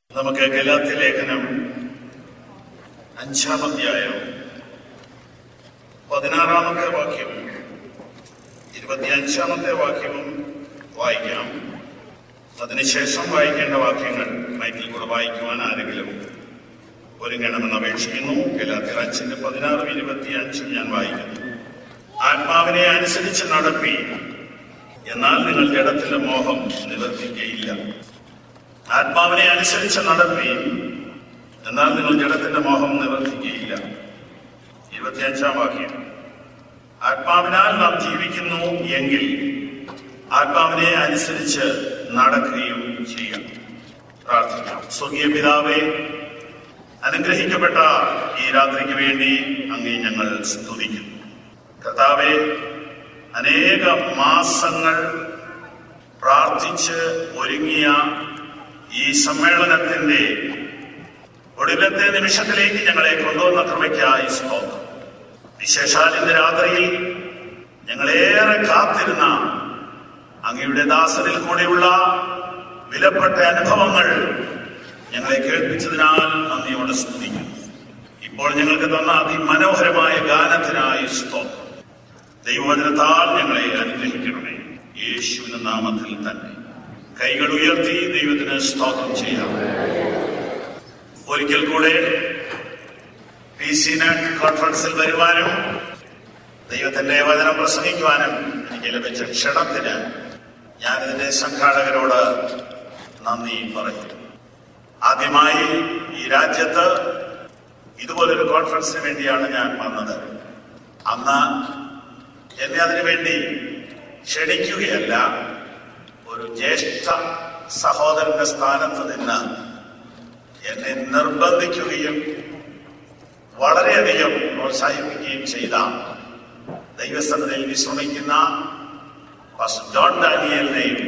നമുക്ക് ഗലാത്തി ലേഖനം അഞ്ചാം അധ്യായം പതിനാറാമത്തെ വാക്യം ഇരുപത്തിയഞ്ചാമത്തെ വാക്യവും വായിക്കാം അതിനുശേഷം വായിക്കേണ്ട വാക്യങ്ങൾ മൈക്കിൽ കൂടെ വായിക്കുവാൻ ആരെങ്കിലും ഒരുങ്ങണമെന്ന് അപേക്ഷിക്കുന്നു ഗലാത്തിർ അഞ്ചിന്റെ പതിനാറും ഇരുപത്തി അഞ്ചും ഞാൻ വായിക്കുന്നു ആത്മാവിനെ അനുസരിച്ച് നടപ്പി എന്നാൽ നിങ്ങൾ ജഡത്തിന്റെ മോഹം നിവർത്തിക്കയില്ല ആത്മാവിനെ അനുസരിച്ച് നടപ്പി എന്നാൽ നിങ്ങൾ ജഡത്തിന്റെ മോഹം നിവർത്തിക്കുകയില്ല ഇരുപത്തിയഞ്ചാം വാക്യം ആത്മാവിനാൽ നാം ജീവിക്കുന്നു എങ്കിൽ ആത്മാവിനെ അനുസരിച്ച് നടക്കുകയും ചെയ്യാം പ്രാർത്ഥിക്കാം സ്വർഗീയ പിതാവേ അനുഗ്രഹിക്കപ്പെട്ട ഈ രാത്രിക്ക് വേണ്ടി അങ്ങേ ഞങ്ങൾ സ്തുതിക്കുന്നു കർത്താവെ അനേക മാസങ്ങൾ പ്രാർത്ഥിച്ച് ഒരുങ്ങിയ ഈ സമ്മേളനത്തിന്റെ ഒടുവിലത്തെ നിമിഷത്തിലേക്ക് ഞങ്ങളെ കൊണ്ടുവന്ന കൃപയ്ക്കായി സ്തോത്രം വിശേഷാൽ ഇന്ന് രാത്രിയിൽ ഞങ്ങളേറെ കാത്തിരുന്ന അങ്ങയുടെ ദാസനിൽ കൂടെയുള്ള വിലപ്പെട്ട അനുഭവങ്ങൾ ഞങ്ങളെ കേൾപ്പിച്ചതിനാൽ നന്ദിയോടെ സ്തുതിക്കുന്നു ഇപ്പോൾ ഞങ്ങൾക്ക് തന്ന അതിമനോഹരമായ ഗാനത്തിനായി സ്തോത്രം ദൈവവചനത്താൽ ഞങ്ങളെ അനുഗ്രഹിക്കണമേ യേശുവിന്റെ നാമത്തിൽ തന്നെ കൈകൾ ഉയർത്തി ദൈവത്തിന് സ്തോത്രം ചെയ്യാം ഒരിക്കൽ കൂടെ പി സി നെറ്റ് കോൺഫറൻസിൽ വരുവാനും ദൈവത്തിന്റെ വചനം പ്രസംഗിക്കുവാനും എനിക്ക് ലഭിച്ച ക്ഷണത്തിന് ഞാനിതിന്റെ സംഘാടകരോട് നന്ദി പറയുന്നു ആദ്യമായി ഈ രാജ്യത്ത് ഇതുപോലൊരു കോൺഫറൻസിന് വേണ്ടിയാണ് ഞാൻ വന്നത് അന്ന് എന്നെ അതിനു വേണ്ടി ക്ഷണിക്കുകയല്ല ഒരു ജ്യേഷ്ഠ സഹോദരന്റെ സ്ഥാനത്ത് നിന്ന് എന്നെ നിർബന്ധിക്കുകയും വളരെയധികം പ്രോത്സാഹിപ്പിക്കുകയും ചെയ്ത ദൈവസന്നതയിൽ വിശ്രമിക്കുന്ന പാസ്റ്റർ ജോൺ ഡാനിയലിനെയും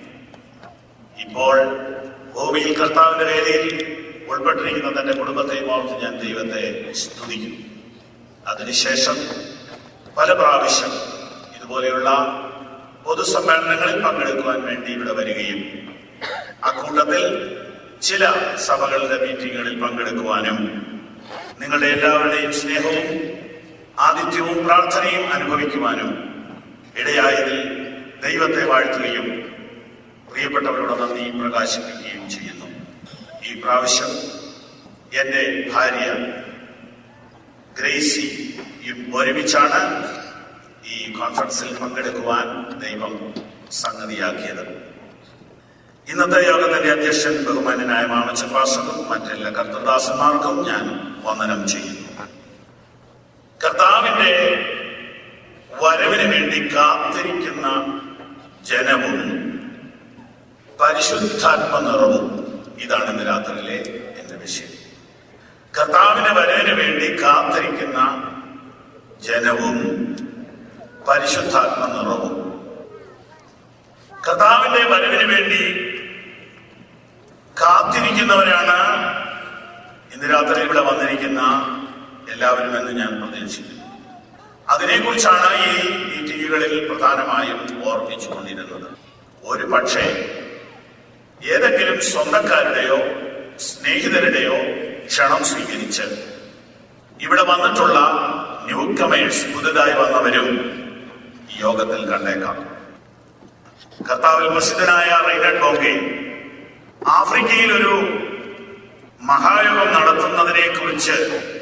ഇപ്പോൾ ഭൂമിയിൽ കർത്താവിന്റെ വേദിയിൽ ഉൾപ്പെട്ടിരിക്കുന്ന തന്റെ കുടുംബത്തെയും ഓർത്ത് ഞാൻ ദൈവത്തെ സ്തുതിക്കുന്നു അതിനുശേഷം പല പ്രാവശ്യം ഇതുപോലെയുള്ള പൊതുസമ്മേളനങ്ങളിൽ പങ്കെടുക്കുവാൻ വേണ്ടി ഇവിടെ വരികയും അക്കൂട്ടത്തിൽ ചില സഭകളുടെ മീറ്റിങ്ങുകളിൽ പങ്കെടുക്കുവാനും നിങ്ങളുടെ എല്ലാവരുടെയും സ്നേഹവും ആതിഥ്യവും പ്രാർത്ഥനയും അനുഭവിക്കുവാനും ഇടയായതിൽ ദൈവത്തെ വാഴ്ത്തുകയും പ്രിയപ്പെട്ടവരോട് നന്ദി പ്രകാശിപ്പിക്കുകയും ചെയ്യുന്നു ഈ പ്രാവശ്യം എൻ്റെ ഭാര്യ ഗ്രേസി ഒരുമിച്ചാണ് ഈ കോൺഫറൻസിൽ പങ്കെടുക്കുവാൻ ദൈവം സംഗതിയാക്കിയത് ഇന്നത്തെ യോഗത്തിന്റെ അധ്യക്ഷൻ ബഹുമാന്യനായ മാമച്ചൻ പാസനും മറ്റെല്ലാ കർത്തദാസന്മാർക്കും ഞാൻ വന്ദനം ചെയ്യുന്നു കർത്താവിന്റെ വരവിന് വേണ്ടി കാത്തിരിക്കുന്ന ജനവും പരിശുദ്ധാത്മ നിറവും ഇതാണ് ഇന്ന് രാത്രിയിലെ എന്റെ വിഷയം കർത്താവിന്റെ വരവിന് വേണ്ടി കാത്തിരിക്കുന്ന ജനവും പരിശുദ്ധാത്മ നിറവും കർത്താവിന്റെ വരവിന് വേണ്ടി കാത്തിരിക്കുന്നവരാണ് ഇന്ന് രാത്രി ഇവിടെ വന്നിരിക്കുന്ന എല്ലാവരും എന്ന് ഞാൻ പ്രതീക്ഷിക്കുന്നു അതിനെക്കുറിച്ചാണ് ഈ മീറ്റിങ്ങുകളിൽ പ്രധാനമായും ഓർമ്മിച്ചുകൊണ്ടിരുന്നത് ഒരു പക്ഷേ ഏതെങ്കിലും സ്വന്തക്കാരുടെയോ സ്നേഹിതരുടെയോ ക്ഷണം സ്വീകരിച്ച് ഇവിടെ വന്നിട്ടുള്ള ന്യൂ കമേഴ്സ് പുതുതായി വന്നവരും ഈ യോഗത്തിൽ കണ്ടേക്കാം കർത്താവിൽ പ്രസിദ്ധനായ റൈനഡ് ബോംബെ ആഫ്രിക്കയിൽ ഒരു മഹായോഗം നടത്തുന്നതിനെ കുറിച്ച്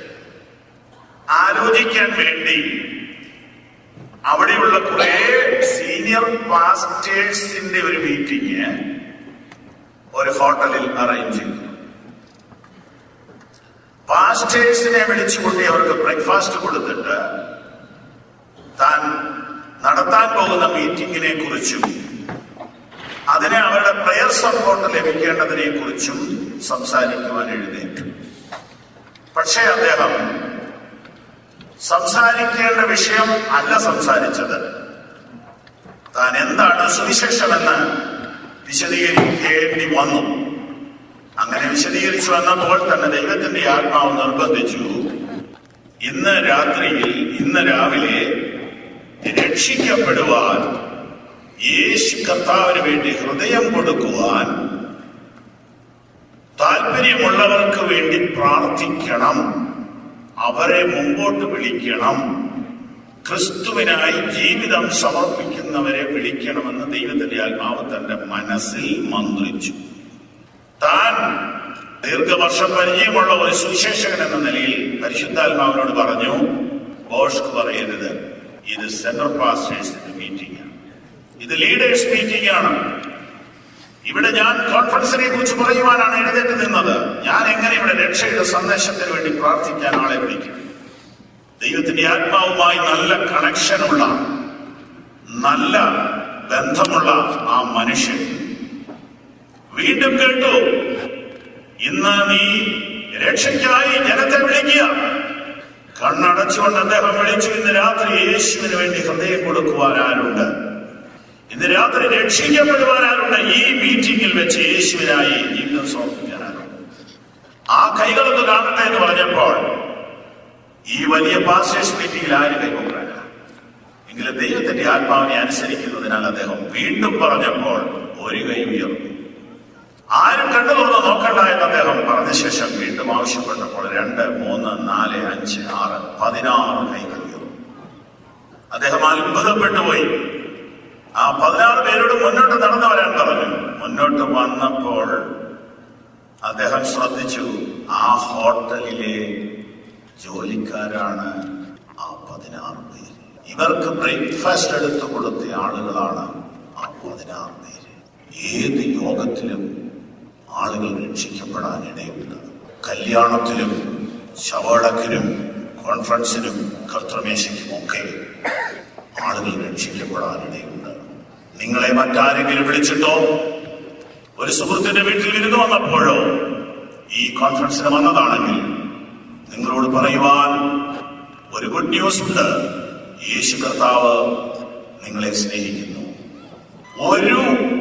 ആലോചിക്കാൻ വേണ്ടി അവിടെയുള്ള കുറെ സീനിയർ പാസ്റ്റേഴ്സിന്റെ ഒരു മീറ്റിംഗ് ഒരു ഹോട്ടലിൽ അറേഞ്ച് ചെയ്തു പാസ്റ്റേഴ്സിനെ വിളിച്ചുകൊണ്ട് അവർക്ക് ബ്രേക്ക്ഫാസ്റ്റ് കൊടുത്തിട്ട് താൻ നടത്താൻ പോകുന്ന മീറ്റിംഗിനെ കുറിച്ചും അതിന് അവരുടെ പ്രയർ സപ്പോർട്ട് ലഭിക്കേണ്ടതിനെ കുറിച്ചും സംസാരിക്കുവാൻ എഴുന്നേറ്റു പക്ഷേ അദ്ദേഹം സംസാരിക്കേണ്ട വിഷയം അല്ല സംസാരിച്ചത് താൻ എന്താണ് സുവിശേഷമെന്ന് വിശദീകരിക്കേണ്ടി വന്നു അങ്ങനെ വിശദീകരിച്ചു വന്നപ്പോൾ തന്നെ ദൈവത്തിന്റെ ആത്മാവ് നിർബന്ധിച്ചു ഇന്ന് രാത്രിയിൽ ഇന്ന് രാവിലെ രക്ഷിക്കപ്പെടുവാൻ യേശു കർത്താവിന് വേണ്ടി ഹൃദയം കൊടുക്കുവാൻ താല്പര്യം താല്പര്യമുള്ളവർക്ക് വേണ്ടി പ്രാർത്ഥിക്കണം അവരെ മുമ്പോട്ട് വിളിക്കണം ക്രിസ്തുവിനായി ജീവിതം സമർപ്പിക്കുന്നവരെ വിളിക്കണമെന്ന് ദൈവത്തിന്റെ ആത്മാവ് തന്റെ മനസ്സിൽ മന്ത്രിച്ചു താൻ ദീർഘവർഷം പരിചയമുള്ള ഒരു സുവിശേഷകൻ എന്ന നിലയിൽ പരിശുദ്ധാത്മാവിനോട് പറഞ്ഞു ബോഷ്ക്ക് പറയരുത് ഇത് സെൻട്രൽ പാസ്റ്റേഴ്സിന്റെ മീറ്റിംഗ് ആണ് ഇത് ലീഡേഴ്സ് മീറ്റിംഗ് ആണ് ഇവിടെ ഞാൻ കോൺഫറൻസിനെ കുറിച്ച് പറയുവാനാണ് എഴുന്നേറ്റ് നിന്നത് ഞാൻ എങ്ങനെ ഇവിടെ രക്ഷയുടെ സന്ദേശത്തിന് വേണ്ടി പ്രാർത്ഥിക്കാൻ ആളെ വിളിക്കും ദൈവത്തിന്റെ ആത്മാവുമായി നല്ല കണക്ഷനുള്ള നല്ല ബന്ധമുള്ള ആ മനുഷ്യൻ വീണ്ടും കേട്ടു ഇന്ന് നീ രക്ഷയ്ക്കായി ജനത്തെ വിളിക്കുക കണ്ണടച്ചുകൊണ്ട് അദ്ദേഹം വിളിച്ചു ഇന്ന് രാത്രി യേശുവിന് വേണ്ടി ഹൃദയം കൊടുക്കുവാൻ ആരുണ്ട് ഇന്ന് രാത്രി രക്ഷിക്കപ്പെടുവാൻ ആരുണ്ട് ഈ മീറ്റിംഗിൽ വെച്ച് യേശുവിനായി ജീവിതം സമർപ്പിക്കാൻ ആരുണ്ട് ആ കൈകളൊന്ന് കാണട്ടെ എന്ന് പറഞ്ഞപ്പോൾ ഈ വലിയ പാസ്റ്റേഴ്സ് മീറ്റിംഗിൽ ആര് കൈകൊണ്ടാണ് എങ്കിലും ദൈവത്തിന്റെ ആത്മാവിനെ അനുസരിക്കുന്നതിനാൽ അദ്ദേഹം വീണ്ടും പറഞ്ഞപ്പോൾ ഒരു കൈ ഉയർന്നു ആരും കണ്ടു തുറന്ന് നോക്കണ്ട എന്ന് അദ്ദേഹം പറഞ്ഞ ശേഷം വീണ്ടും ആവശ്യപ്പെട്ടപ്പോൾ രണ്ട് മൂന്ന് നാല് അഞ്ച് ആറ് പതിനാറ് കൈകൾ ഉയർന്നു അദ്ദേഹം അത്ഭുതപ്പെട്ടു പോയി ആ പതിനാറ് പേരോട് മുന്നോട്ട് നടന്നു വരാൻ പറഞ്ഞു മുന്നോട്ട് വന്നപ്പോൾ അദ്ദേഹം ശ്രദ്ധിച്ചു ആ ഹോട്ടലിലെ ജോലിക്കാരാണ് ആ പതിനാറ് പേര് ഇവർക്ക് ബ്രേക്ക്ഫാസ്റ്റ് എടുത്തു കൊടുത്ത ആളുകളാണ് ആ പതിനാറ് പേര് ഏത് യോഗത്തിലും ആളുകൾ രക്ഷിക്കപ്പെടാൻ ഇടയുണ്ട് കല്യാണത്തിലും ശവടക്കിനും കോൺഫറൻസിനും കർത്തമേശയ്ക്കും ഒക്കെ ആളുകൾ രക്ഷിക്കപ്പെടാൻ ഇടയുണ്ട് നിങ്ങളെ മറ്റാരെങ്കിലും വിളിച്ചിട്ടോ ഒരു സുഹൃത്തിന്റെ വീട്ടിൽ വിരുന്ന് വന്നപ്പോഴോ ഈ കോൺഫറൻസിന് വന്നതാണെങ്കിൽ നിങ്ങളോട് പറയുവാൻ ഒരു ഗുഡ് ന്യൂസ് ഉണ്ട് യേശു കർത്താവ് നിങ്ങളെ സ്നേഹിക്കുന്നു ഒരു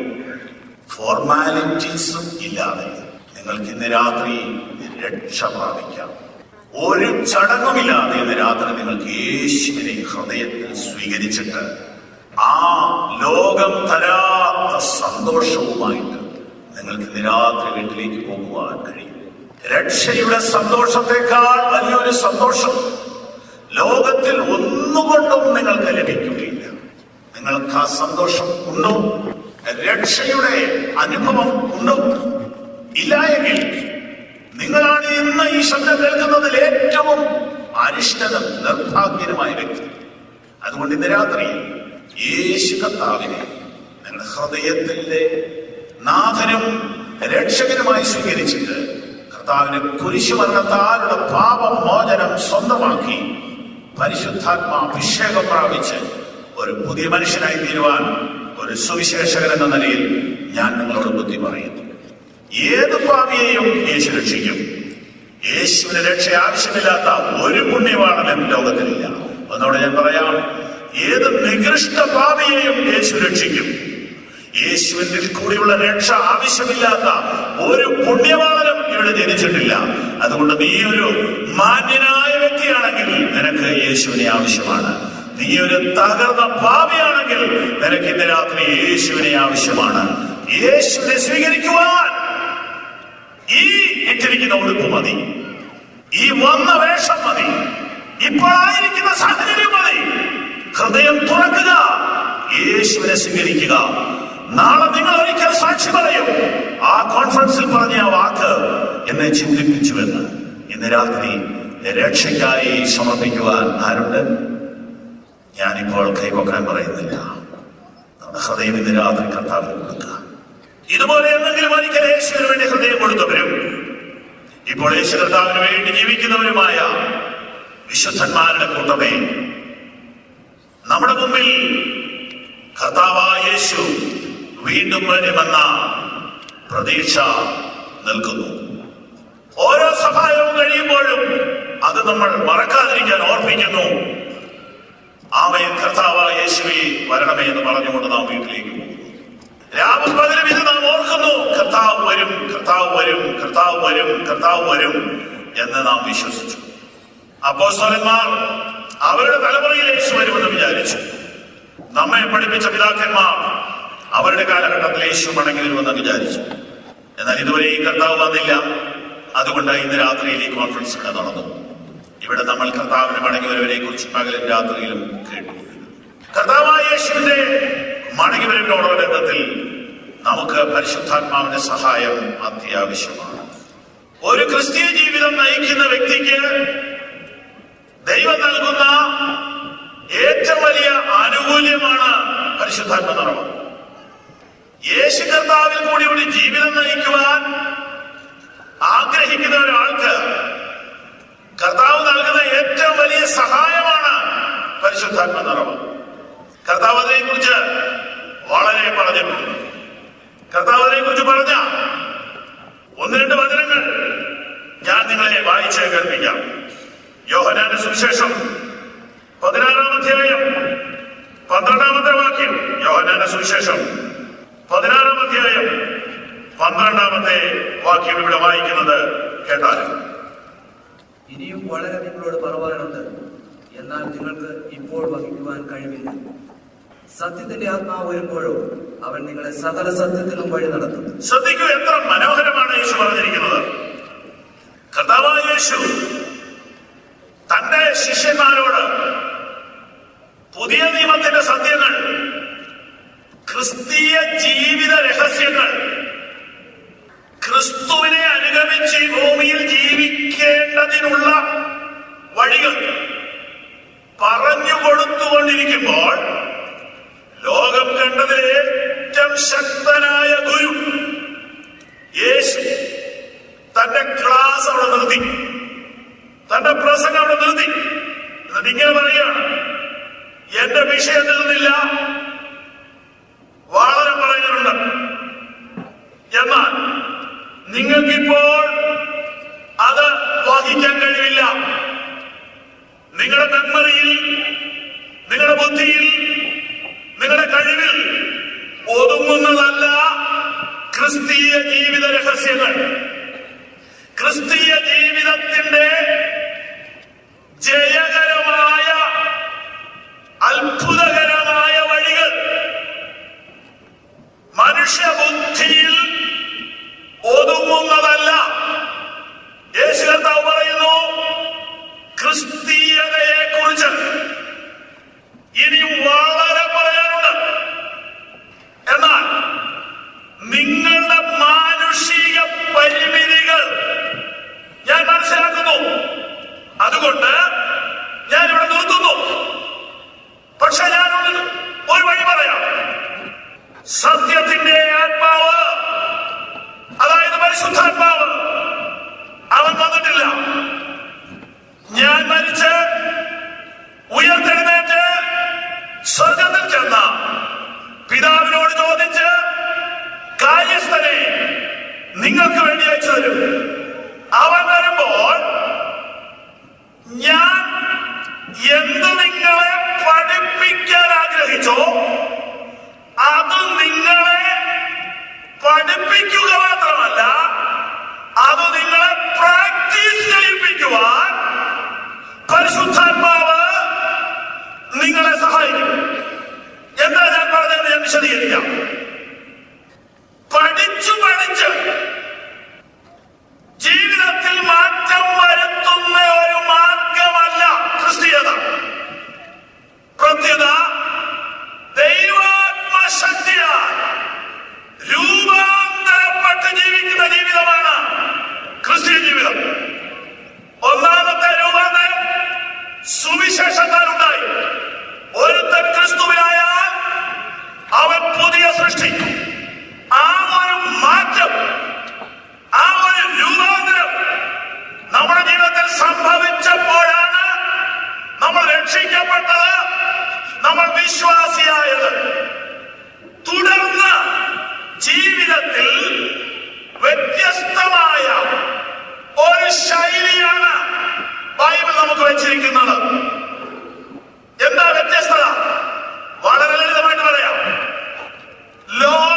ഫോർമാലിറ്റീസും ഇല്ലാതെ നിങ്ങൾക്ക് ഇന്ന് രാത്രി രക്ഷ പ്രാപിക്കാം ഒരു ചടങ്ങുമില്ലാതെ ഇന്ന് രാത്രി നിങ്ങൾക്ക് യേശുവിനെ ഹൃദയത്തിൽ സ്വീകരിച്ചിട്ട് ആ ലോകം തരാത്ത സന്തോഷവുമായിട്ട് നിങ്ങൾക്ക് ഇന്ന് രാത്രി വീട്ടിലേക്ക് പോകുവാൻ കഴിയും രക്ഷയുടെ സന്തോഷത്തെക്കാൾ വലിയൊരു സന്തോഷം ലോകത്തിൽ ഒന്നുകൊണ്ടും നിങ്ങൾക്ക് ലഭിക്കുകയില്ല നിങ്ങൾക്ക് ആ സന്തോഷം ഉണ്ടോ രക്ഷയുടെ അനുഭവം ഉണ്ടോ ഇല്ല എങ്കിൽ നിങ്ങളാണ് ഇന്ന് ഈ ശബ്ദം കേൾക്കുന്നതിൽ ഏറ്റവും അരിഷ്ടനും നിർഭാഗ്യനുമായ വ്യക്തി അതുകൊണ്ട് ഇന്ന് രാത്രി യേശു കർത്താവിനെ നിങ്ങളുടെ ഹൃദയത്തിന്റെ നാഥനും രക്ഷകനുമായി സ്വീകരിച്ചിട്ട് കർത്താവിനെ കുരിശുമരണത്താരുടെ പാപമോചനം സ്വന്തമാക്കി പരിശുദ്ധാത്മാ അഭിഷേകം പ്രാപിച്ച് ഒരു പുതിയ മനുഷ്യനായി തീരുവാൻ ഒരു സുവിശേഷകൻ എന്ന നിലയിൽ ഞാൻ നിങ്ങളോട് ബുദ്ധി പറയുന്നു ഏത് പാപിയെയും യേശു രക്ഷിക്കും യേശുവിന് രക്ഷ ആവശ്യമില്ലാത്ത ഒരു പുണ്യവാണനും ലോകത്തിലില്ല ഒന്നുകൂടെ ഞാൻ പറയാം ഏത് നികൃഷ്ട പാപിയെയും യേശു രക്ഷിക്കും യേശുവിന്റെ കൂടിയുള്ള രക്ഷ ആവശ്യമില്ലാത്ത ഒരു പുണ്യവാളനും ഇവിടെ ജനിച്ചിട്ടില്ല അതുകൊണ്ട് നീ ഒരു മാന്യനായ വ്യക്തിയാണെങ്കിൽ നിനക്ക് യേശുവിനെ ആവശ്യമാണ് നീ ഒരു തകർന്ന പാപിയാണെങ്കിൽ നിനക്ക് ഇന്ന് രാത്രി യേശുവിനെ ആവശ്യമാണ് യേശുവിനെ സ്വീകരിക്കുവാൻ ഈ ഇട്ടിരിക്കുന്ന ഉടുപ്പ് മതി ഈ വന്ന വേഷം മതി ഇപ്പോഴായിരിക്കുന്ന സാഹചര്യം മതി ഹൃദയം തുറക്കുക യേശുവിനെ സ്വീകരിക്കുക നാളെ നിങ്ങൾ ഒരിക്കൽ സാക്ഷി പറയും ആ കോൺഫറൻസിൽ പറഞ്ഞ ആ വാക്ക് എന്നെ ചിന്തിപ്പിച്ചുവെന്ന് ഇന്ന് രാത്രി രക്ഷയ്ക്കായി സമർപ്പിക്കുവാൻ ആരുണ്ട് ഞാനിപ്പോൾ കൈവക്കാൻ പറയുന്നില്ല നമ്മുടെ ഹൃദയം ഇന്ന് രാത്രി കർത്താവിന് കൊടുക്കുക ഇതുപോലെ എന്തെങ്കിലും ഒരിക്കൽ യേശുവിന് വേണ്ടി ഹൃദയം കൊടുത്തവരും ഇപ്പോൾ യേശു കർത്താവിന് വേണ്ടി ജീവിക്കുന്നവരുമായ വിശുദ്ധന്മാരുടെ കൂട്ടമേ നമ്മുടെ മുമ്പിൽ കർത്താവായ യേശു വീണ്ടും വരുമെന്ന പ്രതീക്ഷ നിൽക്കുന്നു ഓരോ സഹായവും കഴിയുമ്പോഴും അത് നമ്മൾ മറക്കാതിരിക്കാൻ ഓർമ്മിക്കുന്നു ആമയൻ കർത്താവായ യേശുവി വരണമേ എന്ന് പറഞ്ഞുകൊണ്ട് നാം വീട്ടിലേക്ക് പോകുന്നു രാവും പകലും ഇത് നാം ഓർക്കുന്നു കർത്താവ് വരും കർത്താവ് വരും കർത്താവ് വരും കർത്താവ് വരും എന്ന് നാം വിശ്വസിച്ചു അപ്പോസ്തലന്മാർ അവരുടെ തലമുറയിൽ യേശു വരുമെന്ന് വിചാരിച്ചു നമ്മെ പഠിപ്പിച്ച പിതാക്കന്മാർ അവരുടെ കാലഘട്ടത്തിൽ യേശു മടങ്ങി വരുമെന്ന് വിചാരിച്ചു എന്നാൽ ഇതുവരെ ഈ കർത്താവ് വന്നില്ല അതുകൊണ്ട് ഇന്ന് രാത്രിയിൽ ഈ കോൺഫറൻസ് ഇവിടെ നടന്നു ഇവിടെ നമ്മൾ കർത്താവിന് മടങ്ങിവരവരെ കുറിച്ച് പകലും രാത്രിയിലും കേട്ടു കർത്താവായ യേശുവിന്റെ മടങ്ങിവരവിനോടുള്ള ബന്ധത്തിൽ നമുക്ക് പരിശുദ്ധാത്മാവിന്റെ സഹായം അത്യാവശ്യമാണ് ഒരു ക്രിസ്തീയ ജീവിതം നയിക്കുന്ന വ്യക്തിക്ക് ദൈവം നൽകുന്ന ഏറ്റവും വലിയ ആനുകൂല്യമാണ് പരിശുദ്ധാത്മ നിറവ് യേശു കർത്താവിൽ കൂടി ഒരു ജീവിതം നയിക്കുവാൻ ആഗ്രഹിക്കുന്ന ഒരാൾക്ക് കർത്താവ് നൽകുന്ന ഏറ്റവും വലിയ സഹായമാണ് പരിശുദ്ധാത്മ നിറവ് കർത്താവ് അതിനെ കുറിച്ച് വളരെ പറഞ്ഞിട്ടുണ്ട് കർത്താവ് അതിനെ കുറിച്ച് പറഞ്ഞ ഒന്ന് രണ്ട് വചനങ്ങൾ ഞാൻ നിങ്ങളെ വായിച്ച് കേൾപ്പിക്കാം യോഹനാന്റെ സുവിശേഷം പതിനാറാം അധ്യായം പന്ത്രണ്ടാമത്തെ വാക്യം യോഹനാന്റെ സുവിശേഷം പതിനാറാം അധ്യായം പന്ത്രണ്ടാമത്തെ വാക്യം ഇവിടെ വായിക്കുന്നത് കേട്ടാൽ ഇനിയും വളരെ നിങ്ങളോട് പറവാനുണ്ട് എന്നാൽ നിങ്ങൾക്ക് ഇപ്പോൾ വഹിക്കുവാൻ കഴിവില്ല സത്യത്തിന്റെ ആത്മാവ് വരുമ്പോഴോ അവൻ നിങ്ങളെ സകല സത്യത്തിലും വഴി നടത്തും ശ്രദ്ധിക്കൂ എത്ര മനോഹരമാണ് യേശു പറഞ്ഞിരിക്കുന്നത് കർത്താവായ യേശു തന്റെ ശിഷ്യന്മാരോട് പുതിയ നിയമത്തിന്റെ സത്യങ്ങൾ ക്രിസ്തീയ ജീവിത രഹസ്യങ്ങൾ ക്രിസ്തുവിനെ അനുഗമിച്ച് ഈ ഭൂമിയിൽ ജീവിക്കേണ്ടതിനുള്ള വഴികൾ പറഞ്ഞു കൊടുത്തുകൊണ്ടിരിക്കുമ്പോൾ ലോകം കണ്ടതിൽ ഏറ്റവും ശക്തനായ ഗുരു യേശു തന്റെ ക്ലാസ് അവിടെ നിർത്തി തന്റെ പ്രസംഗം അവിടെ നിർത്തി എന്നിട്ട് ഇങ്ങനെ പറയുകയാണ് എന്റെ വിഷയം തീർന്നില്ല വളരെ പറയാനുണ്ട് എന്നാൽ നിങ്ങൾക്കിപ്പോൾ അത് വഹിക്കാൻ കഴിയില്ല നിങ്ങളുടെ മെമ്മറിയിൽ നിങ്ങളുടെ ബുദ്ധിയിൽ നിങ്ങളുടെ കഴിവിൽ ഒതുങ്ങുന്നതല്ല ക്രിസ്തീയ ജീവിത രഹസ്യങ്ങൾ ക്രിസ്തീയ ജീവിതത്തിന്റെ ജയകരമായ അത്ഭുതകരമായ വഴികൾ മനുഷ്യബുദ്ധിയിൽ ഒതുങ്ങുന്നതല്ല യേശു കർത്താവ് പറയുന്നു ക്രിസ്തീയതയെ കുറിച്ച് ഇനിയും വളരെ പറയാനുണ്ട് എന്നാൽ നിങ്ങളുടെ മാനുഷിക പരിമിതികൾ ഞാൻ മനസ്സിലാക്കുന്നു അതുകൊണ്ട് ഞാൻ ഇവിടെ നിർത്തുന്നു പക്ഷെ ഞാൻ ഒരു ഒരു വഴി പറയാം സത്യത്തിന്റെ ആത്മാവ് അതായത് പരിശുദ്ധാത്മാവ് അവൻ വന്നിട്ടില്ല ഞാൻ മരിച്ച് ഉയർത്തെഴുന്നേറ്റ് സ്വർഗത്തിൽ ചെന്ന പിതാവിനോട് ചോദിച്ച് കാര്യസ്ഥനെ നിങ്ങൾക്ക് വേണ്ടി അയച്ചു തരും അവൻ വരുമ്പോൾ ഞാൻ എന്ത് നിങ്ങളെ പഠിപ്പിക്കാൻ ആഗ്രഹിച്ചോ അത് നിങ്ങളെ പഠിപ്പിക്കുക മാത്രമല്ല അത് നിങ്ങളെ പ്രാക്ടീസ് ചെയ്യിപ്പിക്കുവാൻ പരിശുദ്ധാത്മാവ് നിങ്ങളെ സഹായിക്കും എന്താ ഞാൻ പറഞ്ഞത് ഞാൻ വിശദീകരിക്കാം പഠിച്ചു പഠിച്ച് ജീവിതത്തിൽ മാറ്റം വരുത്തുന്ന ഒരു മാർഗമല്ല ക്രിസ്തീയത പ്രത്യുത ദൈവാത്മശക്തിയാൽ രൂപാന്തരപ്പെട്ട് ജീവിക്കുന്ന ജീവിതമാണ് ക്രിസ്തീയ ജീവിതം ഒന്നാമത്തെ രൂപാന്തരം സുവിശേഷത്താൽ ഉണ്ടായി ഒരുത്തൻ ക്രിസ്തുവിനായാൽ അവൻ പുതിയ സൃഷ്ടി ആ ഒരു മാറ്റം ആ ഒരു രൂപാന്തരം നമ്മുടെ ജീവിതത്തിൽ സംഭവിച്ചപ്പോഴാണ് നമ്മൾ രക്ഷിക്കപ്പെട്ടത് നമ്മൾ വിശ്വാസിയായത് തുടർന്ന് ജീവിതത്തിൽ വ്യത്യസ്തമായ ഒരു ശൈലിയാണ് ബൈബിൾ നമുക്ക് വെച്ചിരിക്കുന്നത് എന്താ വ്യത്യസ്തത വളരെ ലളിതമായിട്ട് പറയാം ലോക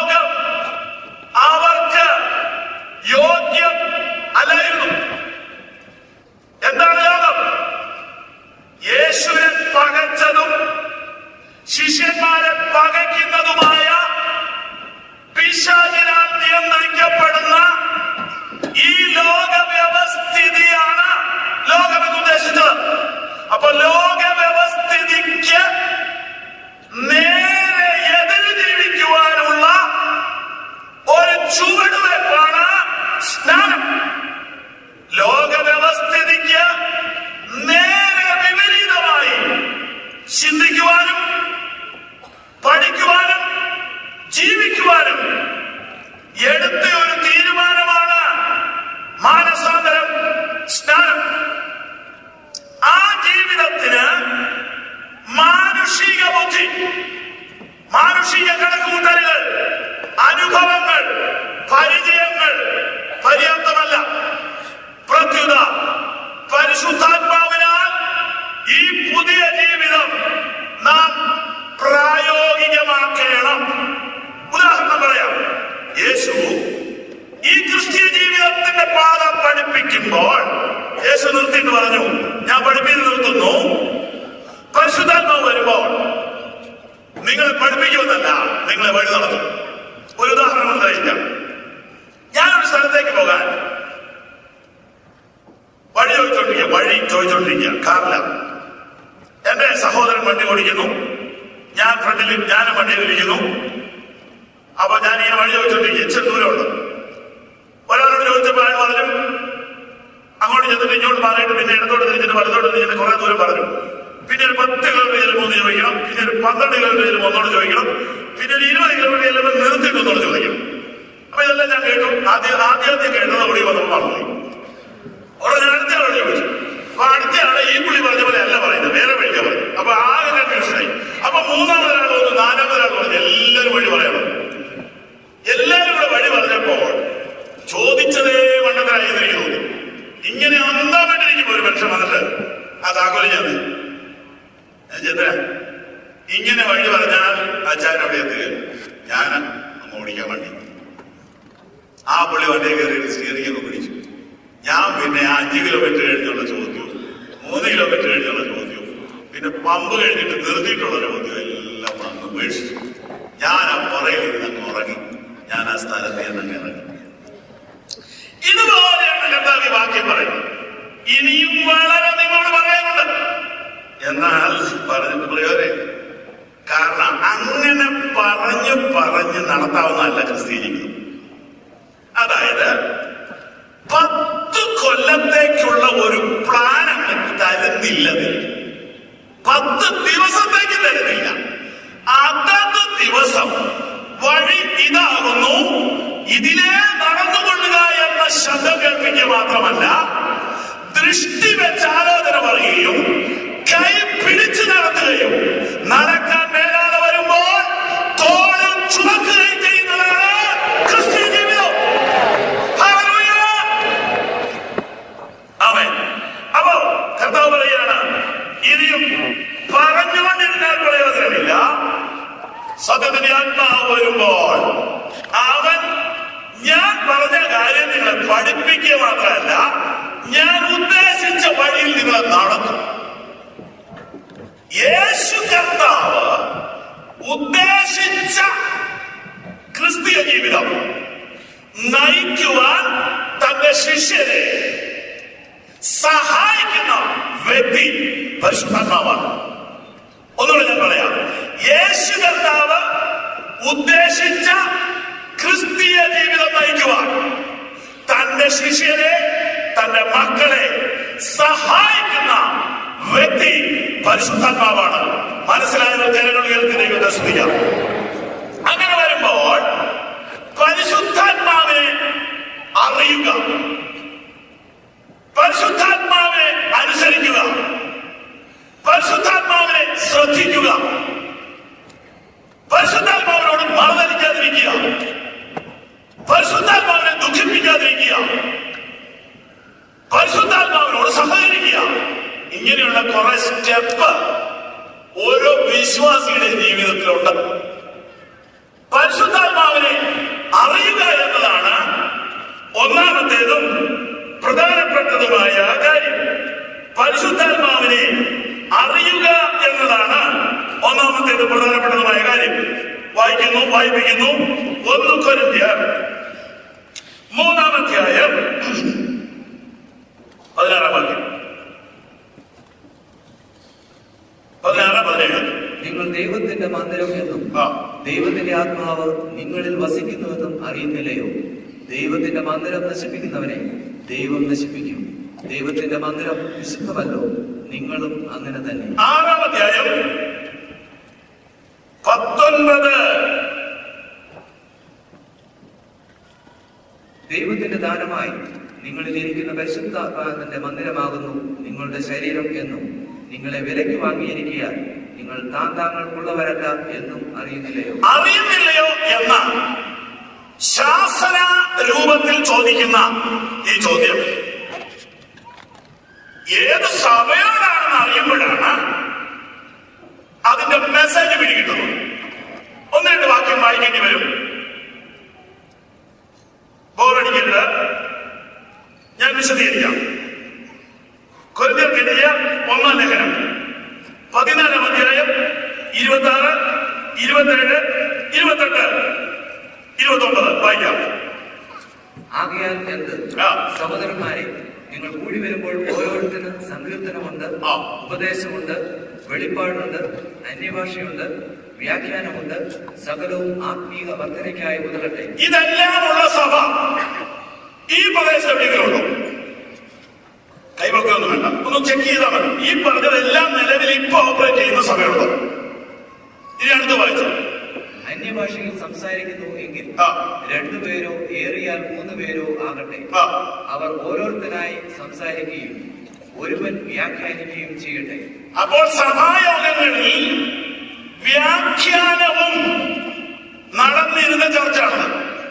അപ്പൊ ഞാൻ ഇങ്ങനെ വഴി ചോദിച്ചോണ്ടിരിക്കും ഇച്ചിരി ദൂരമുണ്ട് ഒരാളോട് ചോദിച്ചപ്പോൾ അയാൾ പറഞ്ഞു അങ്ങോട്ട് ചെന്നിട്ട് ഇങ്ങോട്ട് മാറിയിട്ട് പിന്നെ ഇടത്തോട്ട് തിരിച്ചിട്ട് വലത്തോട്ട് തിരിച്ചിട്ട് കുറെ ദൂരം പറഞ്ഞു പിന്നെ ഒരു പത്ത് കിലോമീറ്റർ ചെല്ലുമ്പോൾ ഒന്ന് ചോദിക്കണം പിന്നെ ഒരു പന്ത്രണ്ട് കിലോമീറ്റർ ചെല്ലുമ്പോൾ ഒന്നോട് ചോദിക്കണം പിന്നെ ഒരു ഇരുപത് കിലോമീറ്റർ ചെല്ലുമ്പോൾ നിർത്തിയിട്ട് ഒന്നോട് ചോദിക്കണം അപ്പൊ ഇതെല്ലാം ഞാൻ കേട്ടു ആദ്യം ആദ്യം ആദ്യം കേട്ടത് കൂടി വന്നപ്പോൾ മറന്നുപോയി ഉടനെ ഞാൻ അടുത്ത ആളോട് ചോദിച്ചു അപ്പൊ അടുത്ത ആളെ ഈ പുള്ളി പറഞ്ഞ പോലെ അല്ല പറയുന്നത് വേറെ വഴിക്കാ പറയും അപ്പൊ ആകെ കൺഫ്യൂഷനായി അപ്പൊ മൂന്നാമതൊരാൾ വന്നു നാലാമതൊരാൾ പറഞ്ഞു എല്ലാവരും വഴി പറയണം എല്ലാവരും കൂടെ വഴി പറഞ്ഞപ്പോൾ ചോദിച്ചതേ മണ്ടത്തരായി എന്ന് എനിക്ക് തോന്നി ഇങ്ങനെ അന്താമായിട്ടിരിക്കുമ്പോ ഒരു മനുഷ്യൻ വന്നിട്ട് ആ താക്കോല് ഞാൻ ഞാൻ ചെന്ന ഇങ്ങനെ വഴി പറഞ്ഞാൽ അച്ഛൻ അവിടെ എത്തുക ഞാൻ അങ്ങ് ഓടിക്കാൻ വണ്ടി ആ പുള്ളി വണ്ടിയെ കയറി സ്റ്റിയറിംഗൊക്കെ പിടിച്ചു ഞാൻ പിന്നെ അഞ്ച് കിലോമീറ്റർ കഴിഞ്ഞുള്ള ചോദ്യവും മൂന്ന് കിലോമീറ്റർ കഴിഞ്ഞുള്ള ചോദ്യവും പിന്നെ പമ്പ് കഴിഞ്ഞിട്ട് നിർത്തിയിട്ടുള്ള ചോദ്യം എല്ലാം അങ്ങ് ഉപേക്ഷിച്ചു ഞാൻ ആ പുറയിൽ ഇരുന്ന് അങ്ങ് ഉറങ്ങി ഞാൻ ആ സ്ഥലത്ത് നിന്ന് ഇറങ്ങി ഇതുപോലെയാണ് കർത്താവ് ഈ വാക്യം പറയുന്നത് ഇനിയും വളരെ നിങ്ങളോട് പറയാനുണ്ട് എന്നാൽ പറഞ്ഞിട്ട് പ്രയോജനം കാരണം അങ്ങനെ പറഞ്ഞ് പറഞ്ഞ് നടത്താവുന്നതല്ല ക്രിസ്തീയ ജീവിതം അതായത് പത്ത് കൊല്ലത്തേക്കുള്ള ഒരു പ്ലാൻ അങ്ങ് തരുന്നില്ല ദൈവം. പത്ത് ദിവസത്തേക്ക് തരുന്നില്ല അതത് ദിവസം വഴി ഇതാകുന്നു ഇതിലേ നടന്നുകൊള്ളുക എന്ന ശബ്ദം കേൾപ്പിക്കുക മാത്രമല്ല ദൃഷ്ടി വെച്ച് ആലോചന പറയുകയും കൈ പിടിച്ചു നടത്തുകയും നടക്കാൻ മേലാതെ വരുമ്പോൾ തോളിൽ ചുമക്കുകയും ചെയ്യുന്നതാണ് ക്രിസ്ത്യൻ ജീവിതം ഹല്ലേലൂയ! ആമേൻ. അപ്പോ കർത്താവ് പറയാണ് ഇനിയും പറഞ്ഞുകൊണ്ടിരുന്നാൽ പ്രയോജനമില്ല സത്യത്തിന്റെ ആത്മാവ് വരുമ്പോൾ അവൻ ഞാൻ പറഞ്ഞ കാര്യം നിങ്ങളെ പഠിപ്പിക്കുക മാത്രമല്ല ഞാൻ ഉദ്ദേശിച്ച വഴിയിൽ നിങ്ങളെ നടത്തും യേശു കർത്താവ് ഉദ്ദേശിച്ച ക്രിസ്തീയ ജീവിതം നയിക്കുവാൻ തന്റെ ശിഷ്യരെ സഹായിക്കുന്ന വ്യക്തി പരിശുദ്ധാത്മാവാണ് ഒന്നുകൂടെ ഞാൻ പറയാം യേശു കർത്താവ് ഉദ്ദേശിച്ച ക്രിസ്തീയ ജീവിതം നയിക്കുവാൻ തന്റെ ശിഷ്യരെ തന്റെ മക്കളെ സഹായിക്കുന്ന വ്യക്തി പരിശുദ്ധാത്മാവാണ് മനസ്സിലായവർ ജനങ്ങൾ കേൾക്കുന്ന ദൈവത്തെ സ്തുതിക്കാം അങ്ങനെ വരുമ്പോൾ പരിശുദ്ധാത്മാവിനെ അറിയുക പരിശുദ്ധാത്മാവിനെ അനുസരിക്കുക പരിശുദ്ധാത്മാവിനെ ശ്രദ്ധിക്കുക പരിശുദ്ധാത്മാവിനോട് മറന്നരിക്കാതിരിക്കുക പരിശുദ്ധാത്മാവിനെ ദുഃഖിപ്പിക്കാതിരിക്കുക പരിശുദ്ധാത്മാവിനോട് സഹകരിക്കുക ഇങ്ങനെയുള്ള കുറെ സ്റ്റെപ്പ് ഓരോ വിശ്വാസിയുടെ ജീവിതത്തിലുണ്ട് പരിശുദ്ധാത്മാവിനെ അറിയുക എന്നതാണ് ഒന്നാമത്തേതും പ്രധാനപ്പെട്ടതുമായ കാര്യം പരിശുദ്ധാത്മാവിനെ അറിയുക എന്നതാണ് ഒന്നാമത്തേത് പ്രധാനപ്പെട്ടതുമായ കാര്യം വായിക്കുന്നു വായിപ്പിക്കുന്നു ഒന്ന് കൊരിന്ത്യർ മൂന്നാമധ്യായം പതിനാറാം വാക്യം പതിനാറ് പതിനേഴ് നിങ്ങൾ ദൈവത്തിന്റെ മന്ദിരം എന്നും ആ ദൈവത്തിന്റെ ആത്മാവ് നിങ്ങളിൽ വസിക്കുന്നുവെന്നും അറിയുന്നില്ലയോ ദൈവത്തിന്റെ മന്ദിരം നശിപ്പിക്കുന്നവനെ ദൈവം നശിപ്പിക്കും ദൈവത്തിന്റെ മന്ദിരം വിശുദ്ധമല്ലോ നിങ്ങളും അങ്ങനെ തന്നെ ആറാം അധ്യായം പത്തൊൻപത് ദൈവത്തിന്റെ ദാനമായി നിങ്ങളിൽ ഇരിക്കുന്ന പരിശുദ്ധാത്മാവിന്റെ മന്ദിരമാകുന്നു നിങ്ങളുടെ ശരീരം എന്നും നിങ്ങളെ വിലയ്ക്ക് വാങ്ങിയിരിക്കുക നിങ്ങൾ താൻ താങ്കൾക്കുള്ളവരല്ല എന്നും അറിയുന്നില്ലയോ അറിയുന്നില്ലയോ എന്ന ശാസന രൂപത്തിൽ ചോദിക്കുന്ന ഈ ചോദ്യം ഏത് സഭയോടാണെന്ന് അറിയുമ്പോഴാണ് അതിന്റെ മെസ്സേജ് പിടികിട്ടുന്നത് ഒന്ന് രണ്ട് വാക്യം വായിക്കേണ്ടി വരും ബോറടിക്കരുത് ഞാൻ വിശദീകരിക്കാം കൊരിന്ത്യർക്കെതിരെ ഒന്നാം ലേഖനം പതിനാലാം അധ്യായം ഇരുപത്തി ആറ് ഇരുപത്തേഴ് ഇരുപത്തെട്ട് ഇരുപത്തൊമ്പത് വായിക്കാം ആകയാൽ എന്ത് ആ. സഹോദരന്മാരെ നിങ്ങൾ കൂടി വരുമ്പോൾ ഓരോരുത്തരും സങ്കീർത്തനമുണ്ട് ആ. ഉപദേശമുണ്ട് വെളിപ്പാടുണ്ട് അന്യഭാഷയുണ്ട് വ്യാഖ്യാനമുണ്ട് സകലവും ആത്മീക വർധനയ്ക്കായി ഉതകട്ടെ ഇതെല്ലാമുള്ള സഭ ഈ പ്രദേശത്ത് എവിടെയെങ്കിലും ഉണ്ടോ കൈവക്കൊന്നും വേണ്ട ഒന്ന് ചെക്ക് ചെയ്താൽ മതി ഈ പറഞ്ഞതെല്ലാം നിലവിൽ ഇപ്പൊ ഓപ്പറേറ്റ് ചെയ്യുന്ന സഭയുണ്ടോ ഇനി അടുത്ത് വായിച്ചു അന്യഭാഷയിൽ സംസാരിക്കുന്നു എങ്കിൽ ആ. രണ്ടുപേരോ ഏറിയാൽ മൂന്ന് പേരോ ആകട്ടെ ആ അവർ ഓരോരുത്തരായി സംസാരിക്കുകയും ഒരുവൻ വ്യാഖ്യാനിക്കുകയും ചെയ്യട്ടെ അപ്പോൾ സഭായോഗങ്ങളിൽ വ്യാഖ്യാനവും നടന്നിരുന്ന ചർച്ചാണ്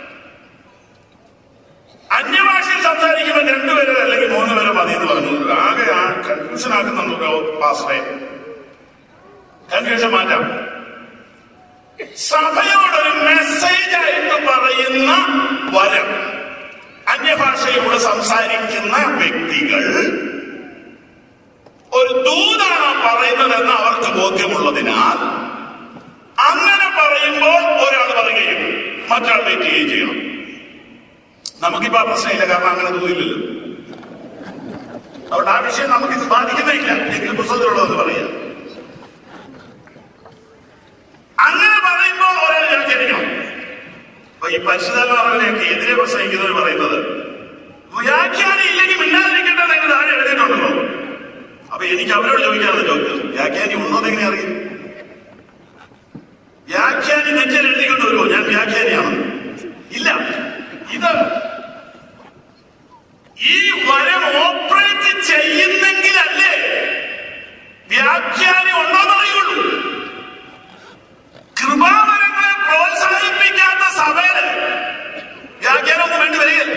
അന്യഭാഷയിൽ സംസാരിക്കുമ്പോൾ രണ്ടുപേരോ അല്ലെങ്കിൽ മൂന്ന് പേരോ മതി എന്ന് പറഞ്ഞു ആകെ ആ കൺഫ്യൂഷൻ ആക്കുന്നുണ്ടോ പാസ്റ്ററെ കൺഫ്യൂഷൻ മാറ്റാം സഭയോടൊരു മെസ്സേജ് ആയിട്ട് പറയുന്ന വരം അന്യഭാഷയിലൂടെ സംസാരിക്കുന്ന വ്യക്തികൾ ഒരു ദൂതാണ് പറയുന്നതെന്ന് അവർക്ക് ബോധ്യമുള്ളതിനാൽ അങ്ങനെ പറയുമ്പോൾ ഒരാൾ പറയുകയും മറ്റൊരാൾ വെയിറ്റ് ചെയ്യുകയും ചെയ്യണം നമുക്കിപ്പോ ആ പ്രശ്നമില്ല കാരണം അങ്ങനെ തോന്നില്ലല്ലോ അതുകൊണ്ട് ആ വിഷയം നമുക്ക് ഇത് ബാധിക്കുന്നില്ല എങ്കിലും പുസ്തകത്തിലുള്ളതെന്ന് പറയാം അങ്ങനെ പറയുമ്പോൾ ഒരാൾ വ്യാഖ്യാനിക്കണം അപ്പൊ ഈ പരിശുദ്ധാത്മാവിനെയൊക്കെ എതിരെ പ്രസംഗിക്കുന്നവർ പറയുന്നത് വ്യാഖ്യാനം ഇല്ലെങ്കിൽ മിണ്ടാതിരിക്കട്ടെ നിങ്ങൾ താഴെ എഴുതിയിട്ടുണ്ടല്ലോ അപ്പൊ എനിക്ക് അവരോട് ചോദിക്കാനുള്ള ചോദ്യം വ്യാഖ്യാനി ഉള്ളതെങ്ങനെ അറിയും വ്യാഖ്യാനി നെറ്റിൽ എഴുതിക്കൊണ്ട് വരുമോ ഞാൻ വ്യാഖ്യാനിയാണ് ഇല്ല ഇത് ഈ വരം ഓപ്പറേറ്റ് ചെയ്യുന്നെങ്കിലല്ലേ വ്യാഖ്യാനി ഉണ്ടോന്ന് അറിയുള്ളൂ കൃപാവരങ്ങളെ പ്രോത്സാഹിപ്പിക്കാത്ത സഭയില് വ്യാഖ്യാനം ഒന്നും വേണ്ടി വരികയില്ല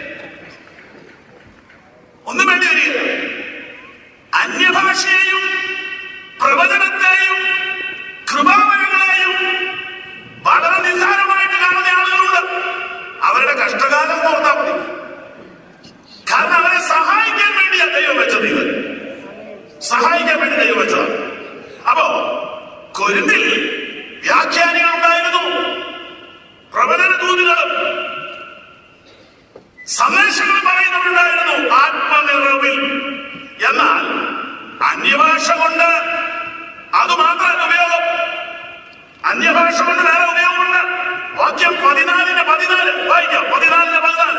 ഒന്നും വേണ്ടി വരികയില്ല അന്യഭാഷയെയും പ്രവചനത്തെയും കൃപാവരങ്ങളെയും വളരെ നിസ്സാരമായിട്ട് കാണുന്ന ആളുകളുണ്ട് അവരുടെ കഷ്ടകാലം ഓർത്താൽ മതി കാരണം അവരെ സഹായിക്കാൻ വേണ്ടിയാ ദൈവം വെച്ചത് ഇത് സഹായിക്കാൻ വേണ്ടി ദൈവം വെച്ചതാണ് അപ്പോ കൊരിന്തിൽ വ്യാഖ്യാനികൾ ഉണ്ടായിരുന്നു പ്രവചന ദൂതുകളും സന്ദേശങ്ങൾ പറയുന്നവരുണ്ടായിരുന്നു ആത്മനിറവിൽ എന്നാൽ അന്യഭാഷ കൊണ്ട് അത് മാത്രമല്ല ഉപയോഗം അന്യഭാഷ കൊണ്ട് വേറെ ഉപയോഗമുണ്ട് വാക്യം പതിനാലിന് പതിനാല് വായിക്കാം പതിനാലിന് പതിനാല്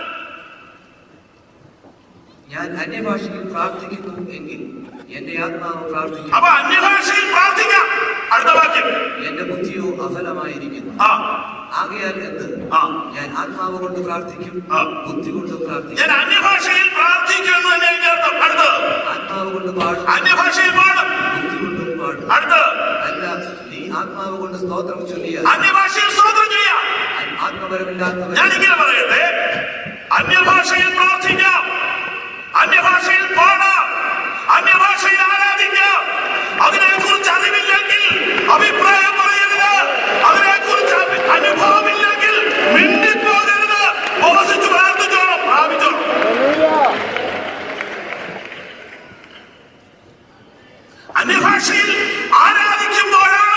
ഞാൻ അന്യഭാഷയിൽ പ്രാർത്ഥിക്കുന്നു എങ്കിൽ എന്റെ ആത്മാവ് പ്രാർത്ഥിക്കും അപ്പൊ അന്യഭാഷയിൽ പ്രാർത്ഥിക്കാം അടുത്ത വാക്യം എന്റെ ബുദ്ധിയോ അഫലമായിരിക്കുന്നു ആ ആകയാൽ എന്ത് ആ. ഞാൻ ആത്മാവ് കൊണ്ട് പ്രാർത്ഥിക്കും ആ. ബുദ്ധി കൊണ്ട് പ്രാർത്ഥിക്കും ഞാൻ അന്യഭാഷയിൽ പ്രാർത്ഥിക്കുന്നു എന്ന് അതിന്റെ അർത്ഥം അടുത്ത് ആത്മാവ് കൊണ്ട് പാടും അന്യഭാഷയിൽ പാടും ബുദ്ധി കൊണ്ടും പാടും അടുത്ത് അല്ല നീ ആത്മാവ് കൊണ്ട് സ്തോത്രം ചൊല്ലിയ അന്യഭാഷയിൽ സ്വതന്ത്രം ചെയ്യാം ആത്മപരമില്ലാത്തവൻ ഞാൻ ഇങ്ങനെ പറയട്ടെ അന്യഭാഷയിൽ പ്രാർത്ഥിക്കാം അന്യഭാഷയിൽ പാടാം അന്യഭാഷയിൽ ആരാധിക്കാം അതിനെക്കുറിച്ച് അറിവില്ലെങ്കിൽ അഭിപ്രായം പറയരുത് അതിനെക്കുറിച്ച് അഭി- അനുഭവമില്ലെങ്കിൽ മിണ്ടിപ്പോകരുത് ഉപവസിച്ച് പ്രാർത്ഥിച്ചോണം പ്രാപിച്ചോണം അന്യഭാഷയിൽ ആരാധിക്കുമ്പോഴാണ്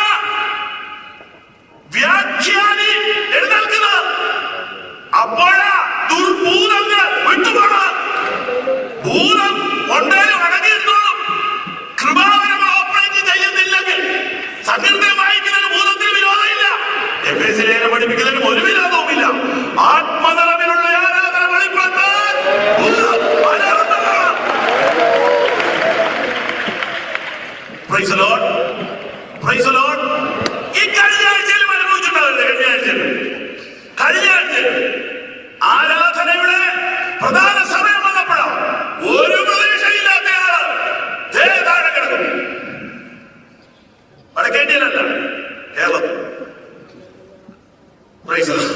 വ്യാഖ്യാനി എഴുന്നേൽക്കുന്നത് അപ്പോഴാ ദുർഭൂതങ്ങൾ വിട്ടുപോണത് ഭൂതം കൊണ്ടേലും അടങ്ങിയിരുന്നോളും കൃപാവരങ്ങൾ ഓപ്പറേറ്റ് ചെയ്യുന്നില്ലെങ്കിൽ സങ്കീർത്തനം വായിക്കുന്നതിന് ഭൂതത്തിന് വിരോധമില്ല എഫ് എസ് ലേഖനം പഠിപ്പിക്കുന്നതിനും ഒരു വിരോധവുമില്ല ആത്മനിറവിലുള്ള ആരാധന വെളിപ്പെടുത്താൻ ഭൂതം അനർഹമാണ്. Praise the Lord. Praise the Lord. ഈ കഴിഞ്ഞ ആഴ്ചയിലും അനുഭവിച്ചിട്ടുണ്ടാവില്ലേ കഴിഞ്ഞ ആഴ്ചയിൽ കഴിഞ്ഞ ആഴ്ചയിൽ ആരാധനയുടെ പ്രധാന സമയം വന്നപ്പോഴാണ് ഒരു പ്രതീക്ഷയില്ലാത്തയാള് ദേ താഴെ കിടക്കും വടക്കേന്ത്യയിലല്ല കേരളത്തിൽ Praise the Lord.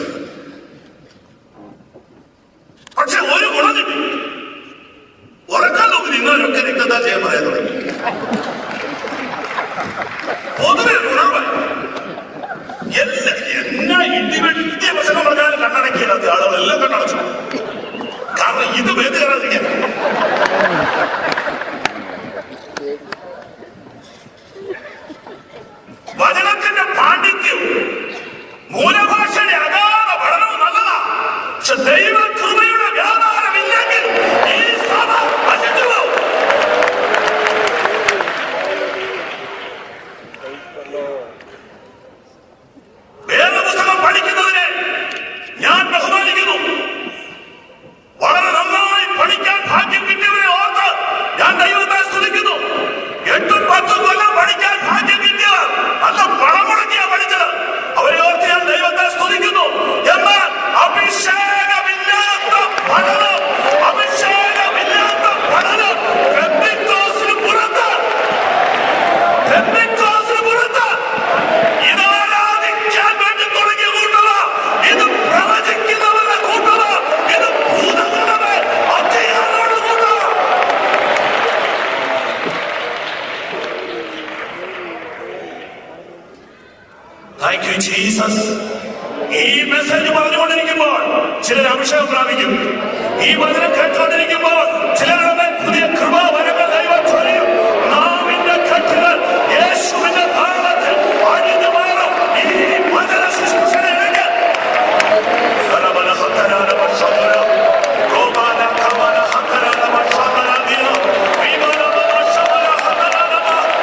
പക്ഷെ ഒരു ഗുണം കിട്ടി ഉറക്കാൻ നോക്കി നിങ്ങളൊക്കെ രക്തദാ ചെയ്യാൻ പറയാൻ തുടങ്ങി പൊതുവെ ഉണർവ് എല്ലാ എന്നാ ഇടിവെട്ടിയ പ്രസംഗം പറഞ്ഞാലും കണ്ണടക്കിയില്ലാത്ത ആളുകളെല്ലാം കണ്ണടച്ചു കാരണം ഇത് വേദ കയറാതിരിക്കാൻ വചനത്തിന്റെ പാണ്ഡിത്യവും മൂലഭാഷയുടെ അഗാധ പഠനവും നല്ലതാ പക്ഷെ ദൈവ കൃപയുടെ വ്യാപാരമില്ലെങ്കിൽ ഈ സഭ നശിച്ചു പോകും ഈ മെസ്സേജ് പറഞ്ഞുകൊണ്ടിരിക്കുമ്പോൾ ചിലർ അഭിഷേകം പ്രാപിക്കും ഈ വചനം കേട്ടുകൊണ്ടിരിക്കുമ്പോൾ ചിലരുടെ മേൽ പുതിയ കൃപാവരങ്ങൾ ദൈവം ചൊരിയും നാവിന്റെ കെട്ടുകൾ യേശുവിന്റെ നാമത്തിൽ അഴിഞ്ഞു മാറും ഈ വചന ശുശ്രൂഷയിലേക്ക് കരബല ഹത്തരാന വർഷമര ഗോപാല കമല ഹത്തരാന വർഷമര ദിന വിമല വർഷമര ഹത്തരാന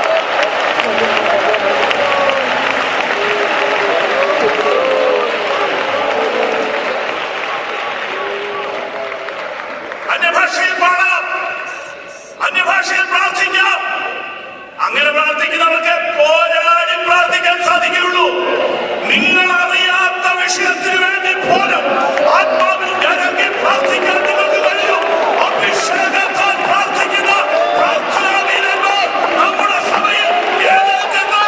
അന്യഭാഷയിൽ പാടാം അന്യഭാഷയിൽ പ്രാർത്ഥിക്കാം അങ്ങനെ പ്രാർത്ഥിക്കുന്നവർക്ക് പോരാടി പ്രാർത്ഥിക്കാൻ സാധിക്കുകയുള്ളൂ നിങ്ങൾ അറിയാത്ത വിഷയത്തിന് വേണ്ടി പോലും ആത്മാവിൽ ഇറങ്ങി പ്രാർത്ഥിക്കാൻ നിങ്ങൾക്ക് കഴിയും അഭിഷേകത്താൽ പ്രാർത്ഥിക്കുന്ന പ്രാർത്ഥനാ വീരന്മാർ നമ്മുടെ സഭയിൽ എഴുന്നേൽക്കുന്നു.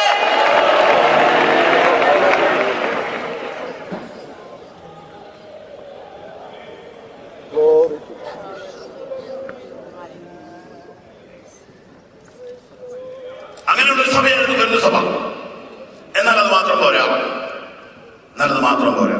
അങ്ങനെയുള്ള ഒരു സഭയായിരുന്നു വരുന്ന സഭ എന്നാൽ അത് മാത്രം പോരാ എന്നാൽ അത് മാത്രം പോരാ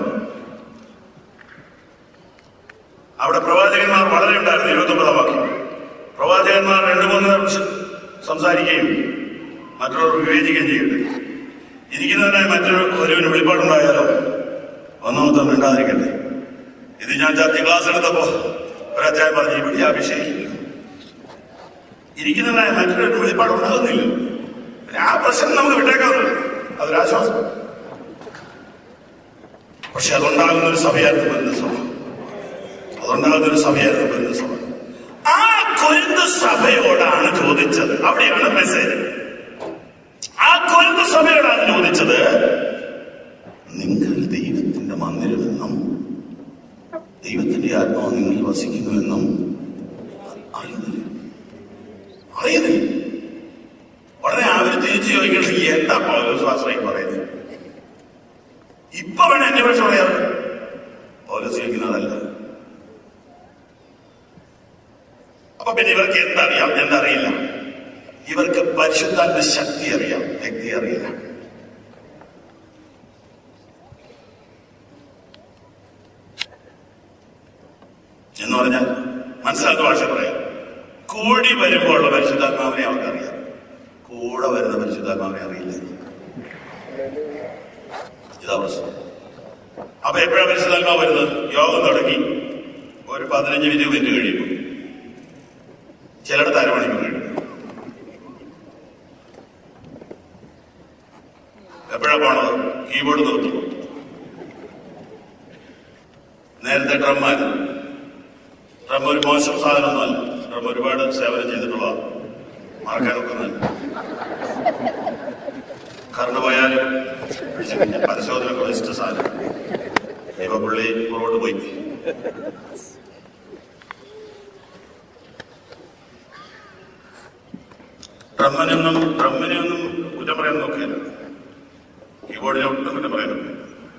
അവിടെ പ്രവാചകന്മാർ വളരെ ഉണ്ടായിരുന്നു ഇരുപത്തി ഒമ്പതാം വാക്യം പ്രവാചകന്മാർ രണ്ടു മൂന്ന് നിമിഷം സംസാരിക്കുകയും മറ്റുള്ളവർ വിവേചിക്കുകയും ചെയ്യട്ടെ ഇരിക്കുന്നതിനായി മറ്റൊരു ഒരുവിന് വെളിപ്പാടുണ്ടായാലോ ഒന്നാമത്തെ മിണ്ടാതിരിക്കട്ടെ ഇത് ഞാൻ ചർച്ച ക്ലാസ് എടുത്തപ്പോ ഒരച്ചായ പറഞ്ഞു ഇവിടെ ആ വിഷയമില്ല ഇരിക്കുന്നതിനായ മറ്റൊരു വെളിപ്പാട് ഉണ്ടാകുന്നില്ല പിന്നെ ആ പ്രശ്നം നമുക്ക് വിട്ടേക്കാവുള്ളൂ അതൊരാശ്വാസം പക്ഷെ അതുണ്ടാകുന്ന ഒരു സഭയായിരുന്നു വരുന്ന സഭ അതുണ്ടാകുന്ന ഒരു സഭയായിരുന്നു വരുന്ന സഭ ആ കൊരുന്ത് സഭയോടാണ് ചോദിച്ചത് അവിടെയാണ് മെസ്സേജ് ആ കൊരുന്ത് സഭയോടാണ് ചോദിച്ചത് നിങ്ങൾ ദൈവത്തിന്റെ മന്ദിരമെന്നും ദൈവത്തിന്റെ ആത്മാവ് നിങ്ങളിൽ വസിക്കുന്നുവെന്നും അറിയുന്നില്ല അറിയുന്നില്ല ഉടനെ അവർ തിരിച്ചു ചോദിക്കുന്നത് എന്താ പൗലോസ്വാശ്രയം പറയുന്നത് ഇപ്പൊ വേണം എന്നെ പക്ഷെ പറയാം പൗലോസ് ചോദിക്കുന്നതല്ല അപ്പൊ പിന്നെ ഇവർക്ക് എന്തറിയാം എന്തറിയില്ല ഇവർക്ക് പരിശുദ്ധാത്മ ശക്തി അറിയാം വ്യക്തി അറിയില്ല എന്ന് പറഞ്ഞാൽ മനസ്സിലാക്കുന്ന ഭാഷ പറയാം കൂടി വരുമ്പോഴുള്ള പരിശുദ്ധാത്മാവിനെ അവർക്കറിയാം കൂടെ വരുന്ന പരിശുദ്ധാത്മാവിനെ അറിയില്ല ഇതാ പ്രശ്നം അപ്പൊ എപ്പോഴാണ് പരിശുദ്ധാത്മാവ് വരുന്നത് യോഗം തുടങ്ങി ഒരു പതിനഞ്ച് ഇരുപത് മിനിറ്റ് കഴിയുമ്പോൾ ചിലയിടത്ത് അരമണിക്കൂർ കഴിയും എപ്പോഴാ പോണത് കീബോർഡ് നിർത്തുമ്പോൾ നേരത്തെ ഡ്രമ്മായിരുന്നു ഡ്രം ഒരു മോശം സാധനമൊന്നുമല്ല ഡ്രം ഒരുപാട് സേവനം ചെയ്തിട്ടുള്ളതാണ് മറക്കാൻ ഒക്കുന്നല്ല കറണ്ട് പോയാലും പിടിച്ചു കഴിഞ്ഞാൽ പരിശോധന കുറച്ചിട്ട് സാധനം ഇപ്പൊ പുള്ളി പുറകോട്ട് പോയി ഡ്രമ്മിനൊന്നും ഡ്രമ്മിനെയൊന്നും കുറ്റം പറയാൻ നോക്കിയില്ല കീബോർഡിനെ ഒട്ടും കുറ്റം പറയാൻ നോക്കിയില്ല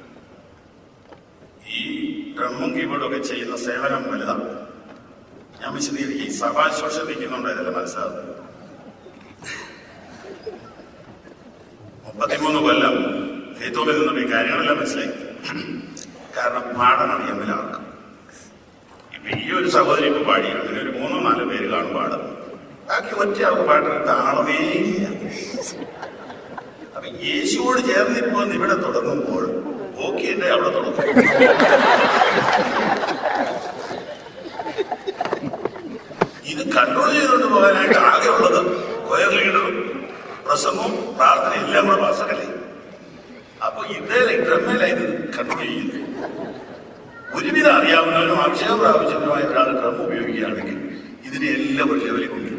ഈ ഡ്രമ്മും കീബോർഡും ഒക്കെ ചെയ്യുന്ന സേവനം വലുതാണ് ഞാൻ വിശദീകരിക്കും ഈ സഭാശോഷം നിൽക്കുന്നുണ്ട് ഇതിന്റെ മനസ്സിലാകുന്നത് മുപ്പത്തിമൂന്ന് കൊല്ലം ഹേത്തോമിൽ നിന്നും ഈ കാര്യങ്ങളെല്ലാം മനസ്സിലായി കാരണം പാടാൻ അറിയാൻ എല്ലാവർക്കും ഇപ്പൊ ഈ ഒരു സഹോദരി ഇപ്പൊ പാടി അങ്ങനെ ഒരു മൂന്നോ നാലോ പേര് കാണും പാടും ബാക്കി ഒറ്റ ആൾക്ക് പാട്ടിന് താളമേ ഇല്ല അപ്പൊ യേശുവോട് ചേർന്നിരിപ്പോ ഇവിടെ തുടങ്ങുമ്പോൾ ഓക്കിന്റെ അവിടെ തുടങ്ങും ഇത് കൺട്രോൾ ചെയ്തുകൊണ്ട് പോകാനായിട്ട് ആകെ ഉള്ളത് കൊയർ ലീഡറും പ്രസംഗവും പ്രാർത്ഥനയും എല്ലാം കൂടെ പാസ്സറല്ലേ അപ്പൊ ഇതേ ഡ്രമ്മേല ഇത് കൺട്രോൾ ചെയ്യുന്നു ഒരുവിധം അറിയാവുന്നവരും അക്ഷയം പ്രാപിച്ചവരുമായ ഒരാൾ ഡ്രം ഉപയോഗിക്കുകയാണെങ്കിൽ ഇതിനെ എല്ലാം ഒരു ലെവലിൽ കൊണ്ടുവരും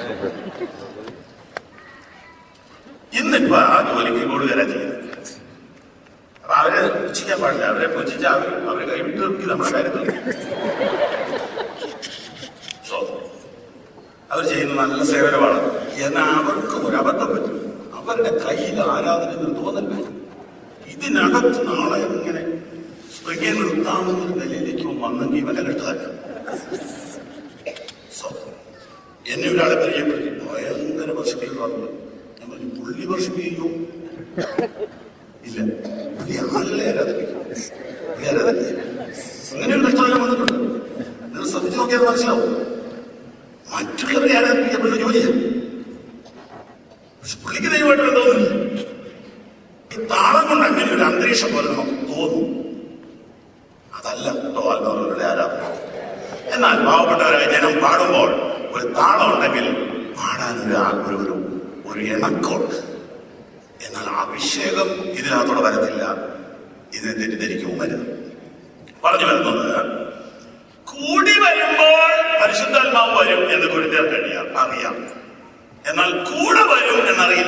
ഇന്നിപ്പോ ആ ജോലിക്ക് കൂടെ വരാൻ ചെയ്യുന്നത് അപ്പൊ അവരെ പുച്ഛിക്കാൻ പാടില്ല അവരെ പുച്ഛിച്ച് അവർ അവരെ കൈവിട്ട് നിർത്തി നമ്മുടെ കാര്യത്തിൽ സോ അവർ ചെയ്യുന്ന നല്ല സേവനമാണ് എന്നാൽ അവർക്കും ഒരു അബദ്ധം പറ്റും അവരുടെ കയ്യിൽ ആരാധന എന്ന് തോന്നൽ വരും ഇതിനകത്ത് നാളെ ഇങ്ങനെ സ്പ്രിങ്ങെ നിർത്താമെന്നൊരു നിലയിലേക്ക് വന്നെങ്കിൽ വില കിട്ടാൻ സോ എന്നെ ഒരാളെ പരിചയപ്പെടുത്തി ഭയങ്കര വർഷിപ്പിക്കുക പറഞ്ഞു ഞാൻ പറഞ്ഞു പുള്ളി വർഷിപ്പിക്കോ ഇല്ല പുള്ളി ആളുകളെ ആരാധിപ്പിക്കും പുള്ളി അരതല്ലേ അങ്ങനെ ഒരു കഷ്ടകാലം വന്നിട്ടുണ്ട് നിങ്ങൾ ശ്രദ്ധിച്ചു നോക്കിയാൽ മനസ്സിലാവും മറ്റുള്ളവരെ ആരാധിപ്പിക്കപ്പെടുന്ന ജോലിയാണ് പക്ഷെ പുള്ളിക്ക് ദൈവമായിട്ട് ബന്ധമൊന്നുമില്ല ഈ താളം കൊണ്ട് അങ്ങനെ ഒരു അന്തരീക്ഷം പോലെ നമുക്ക് തോന്നും അതല്ല കേട്ടോ ആത്മാവുകളുടെ ആരാധന എന്നാൽ പാവപ്പെട്ടവരായ ജനം പാടുമ്പോൾ ഒരു താളം ഉണ്ടെങ്കിൽ പാടാൻ ഒരു ആ- ഒരു ഒരു ഒരു ഇണക്കമുണ്ട് എന്നാൽ അഭിഷേകം ഇതിനകത്തോടെ വരത്തില്ല ഇതിനെ തെറ്റിദ്ധരിക്കും വരുന്നത് പറഞ്ഞു വരുന്നത് കൂടി വരുമ്പോൾ പരിശുദ്ധാത്മാവ് വരും എന്ന് കുരുത്തേർ കഴിയാം അറിയാം എന്നാൽ കൂടെ വരും എന്നറിയില്ല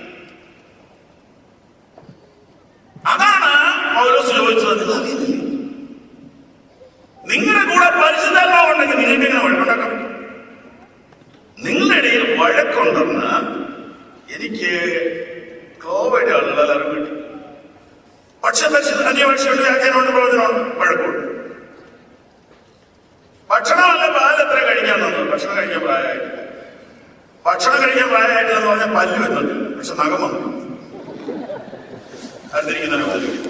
അതാണ് പൗലോസ് ചോദിച്ചത് നിങ്ങൾ അറിയുന്നില്ലേ നിങ്ങളുടെ കൂടെ പരിശുദ്ധാത്മാവ് ഉണ്ടെങ്കിൽ നിങ്ങൾക്ക് എങ്ങനെ വഴക്കുണ്ടാക്കാൻ പറ്റും നിങ്ങളുടെ ഇടയിൽ വഴക്കുണ്ടെന്ന് എനിക്ക് കോവിഡ് ആളുകൾ അറിവ് കിട്ടി പക്ഷെ പരിശുദ്ധ അന്യഭാഷയുടെ വ്യാഖ്യാനമുണ്ട് പ്രവചനമുണ്ട് വഴക്കുണ്ട് ഭക്ഷണമല്ല പാൽ എത്ര കഴിക്കാൻ തന്നത് ഭക്ഷണം കഴിക്കാൻ പ്രായമായിട്ടില്ല ഭക്ഷണം കഴിക്കാൻ പ്രായമായിട്ടില്ലെന്ന് പറഞ്ഞാൽ പല്ല് വരുന്നില്ല പക്ഷെ നഖം വന്നു അടുത്തിരിക്കുന്നതിന് പല്ല് വരും.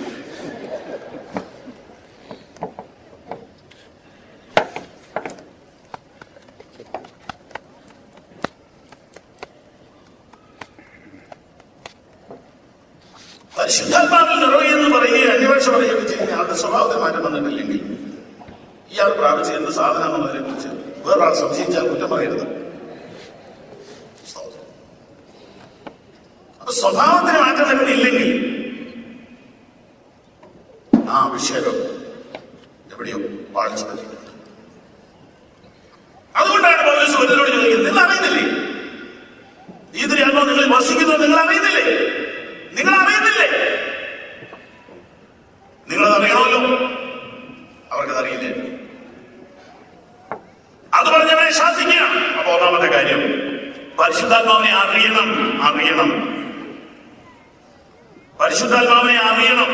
പരിശുദ്ധാത്മാവിൽ നിറവെന്ന് പറയുകയും അന്വേഷ പറയുകയും ചെയ്യുന്ന ആളുടെ സ്വഭാവത്തിൽ മാറ്റം വന്നിട്ടില്ലെങ്കിൽ ഇയാൾ പ്രാപിച്ച എന്ത് സാധനം എന്നുള്ളതിനെ കുറിച്ച് വേറൊരാൾ സംശയിച്ചാൽ കുറ്റം പറയരുത് അപ്പൊ സ്വഭാവത്തിന് മാറ്റം വരുന്നില്ലെങ്കിൽ ആ അഭിഷേകം എവിടെയോ പാളിച്ചു പറ്റിയിട്ടുണ്ട് അതുകൊണ്ടാണ് പൗലോസ് ഒരുവരോട് ചോദിക്കുന്നത് നിങ്ങൾ അറിയുന്നില്ലേ ഇതിനെ ആത്മാവ് നിങ്ങൾ വസിക്കുന്നത് നിങ്ങൾ അറിയുന്നില്ലേ നിങ്ങൾ അറിയുന്നില്ലേ നിങ്ങളത് അറിയണമല്ലോ അവർക്കത് അറിയില്ലേ അത് പറഞ്ഞവരെ ശാസിക്കുക അപ്പൊ ഒന്നാമത്തെ കാര്യം പരിശുദ്ധാത്മാവിനെ അറിയണം അറിയണം പരിശുദ്ധാത്മാവിനെ അറിയണം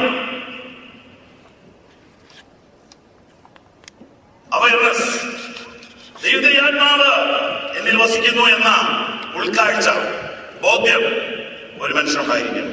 അവയർനെസ് ദൈവത്തിന്റെ ആത്മാവ് എന്നിൽ വസിക്കുന്നു എന്ന ഉൾക്കാഴ്ച ബോധ്യം ഒരു മനുഷ്യനുണ്ടായിരിക്കണം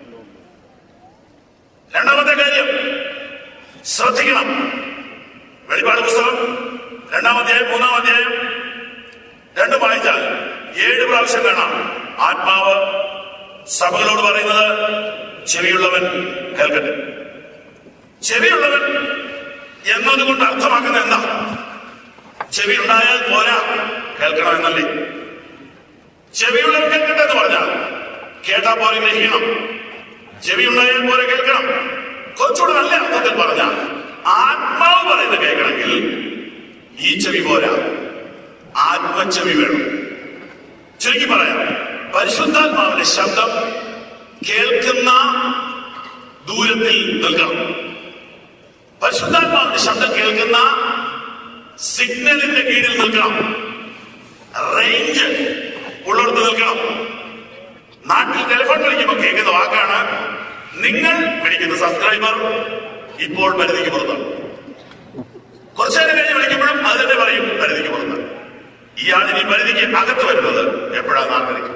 രണ്ടാമത്തെ കാര്യം ശ്രദ്ധിക്കണം വെളിപാട് പുസ്തകം രണ്ടാം അധ്യായം മൂന്നാം അധ്യായം രണ്ടും വായിച്ചാൽ ഏഴ് പ്രാവശ്യം കാണാം ആത്മാവ് സഭകളോട് പറയുന്നത് ചെവിയുള്ളവൻ കേൾക്കട്ടെ ചെവിയുള്ളവൻ എന്നതുകൊണ്ട് അർത്ഥമാക്കുന്നത് എന്താ ചെവി ഉണ്ടായാൽ പോരാ കേൾക്കണം എന്നല്ലേ ചെവിയുള്ളവൻ കേൾക്കട്ടെ എന്ന് പറഞ്ഞാൽ കേട്ടാ പോലെ ഗ്രഹിക്കണം ചെവി ഉണ്ടായാൽ പോലെ കേൾക്കണം കുറച്ചുകൂടെ നല്ല അർത്ഥത്തിൽ പറഞ്ഞാൽ ആത്മാവ് പറയുന്നത് കേൾക്കണമെങ്കിൽ ഈ ചെവി പോരാ ആത്മച്ചെവി വേണം ചുരുക്കി പറയാം പരിശുദ്ധാത്മാവിന്റെ ശബ്ദം കേൾക്കുന്ന ദൂരത്തിൽ നിൽക്കണം പരിശുദ്ധാത്മാവിന്റെ ശബ്ദം കേൾക്കുന്ന സിഗ്നലിന്റെ കീഴിൽ നിൽക്കണം റേഞ്ച് ഉള്ളിടത്ത് നിൽക്കണം നാട്ടിൽ ടെലിഫോൺ വിളിക്കുമ്പോൾ കേൾക്കുന്ന വാക്കാണ് നിങ്ങൾ വിളിക്കുന്ന സബ്സ്ക്രൈബർ ഇപ്പോൾ പരിധിക്ക് പുറത്താണ് കുറച്ചു നേരം കഴിഞ്ഞ് വിളിക്കുമ്പോഴും അത് തന്നെ പറയും പരിധിക്ക് പുറത്താണ് ഇയാളിനി പരിധിക്ക് അകത്ത് വരുന്നത് എപ്പോഴാണ് ആഗ്രഹിക്കും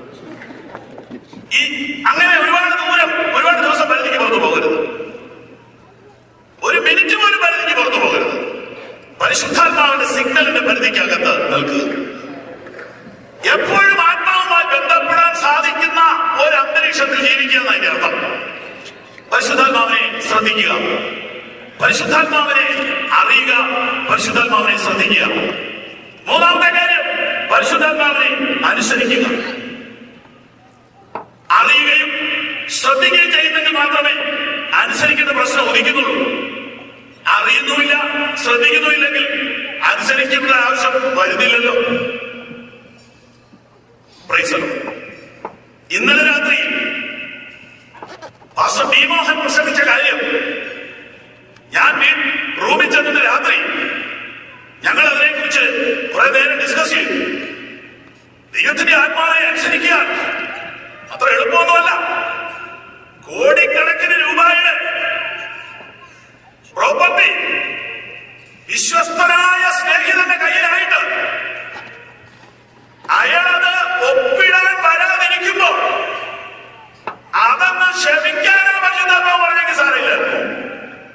ഈ അങ്ങനെ ഒരുപാട് ദൂരം ഒരുപാട് ദിവസം പരിധിക്ക് പുറത്തു പോകരുത് ഒരു മിനിറ്റ് പോലും പരിധിക്ക് പുറത്തു പോകരുത് പരിശുദ്ധാത്മാവിന്റെ സിഗ്നലിന്റെ പരിധിക്കകത്ത് നിൽക്കുക എപ്പോഴും ആത്മാവുമായി ബന്ധപ്പെടാൻ സാധിക്കുന്ന ഒരു അന്തരീക്ഷത്തിൽ ജീവിക്കുക എന്നതിന്റെ അർത്ഥം പരിശുദ്ധാത്മാവിനെ ശ്രദ്ധിക്കുക പരിശുദ്ധാത്മാവിനെ അറിയുക പരിശുദ്ധാത്മാവിനെ ശ്രദ്ധിക്കുക മൂന്നാമത്തെ കാര്യം പരിശുദ്ധാത്മാവിനെ അനുസരിക്കുക അറിയുകയും ശ്രദ്ധിക്കുകയും ചെയ്യുന്നെങ്കിൽ മാത്രമേ അനുസരിക്കേണ്ട പ്രശ്നം ഉദിക്കുന്നുള്ളൂ അറിയുന്നുമില്ല ശ്രദ്ധിക്കുന്നുമില്ലെങ്കിൽ അനുസരിക്കേണ്ട ആവശ്യം വരുന്നില്ലല്ലോ Praise the Lord. ഇന്നലെ രാത്രി പാസ്റ്റർ പി മോഹൻ പ്രസംഗിച്ച കാര്യം ഞാൻ വീ- റൂമിൽ ചെന്നിട്ട് രാത്രി ഞങ്ങൾ അതിനെക്കുറിച്ച് കുറെ നേരം ഡിസ്കസ് ചെയ്തു ദൈവത്തിന്റെ ആത്മാവിനെ അനുസരിക്കുക അത്ര എളുപ്പമൊന്നുമല്ല കോടിക്കണക്കിന് രൂപയുടെ പ്രോപ്പർട്ടി വിശ്വസ്തനായ സ്നേഹിതന്റെ കയ്യിലായിട്ട് അയാളത് ഒപ്പിടാൻ വരാതിരിക്കുമ്പോ അതൊന്ന് ക്ഷമിക്കാനോ പറ്റുന്ന പറഞ്ഞെങ്കിൽ സാറില്ല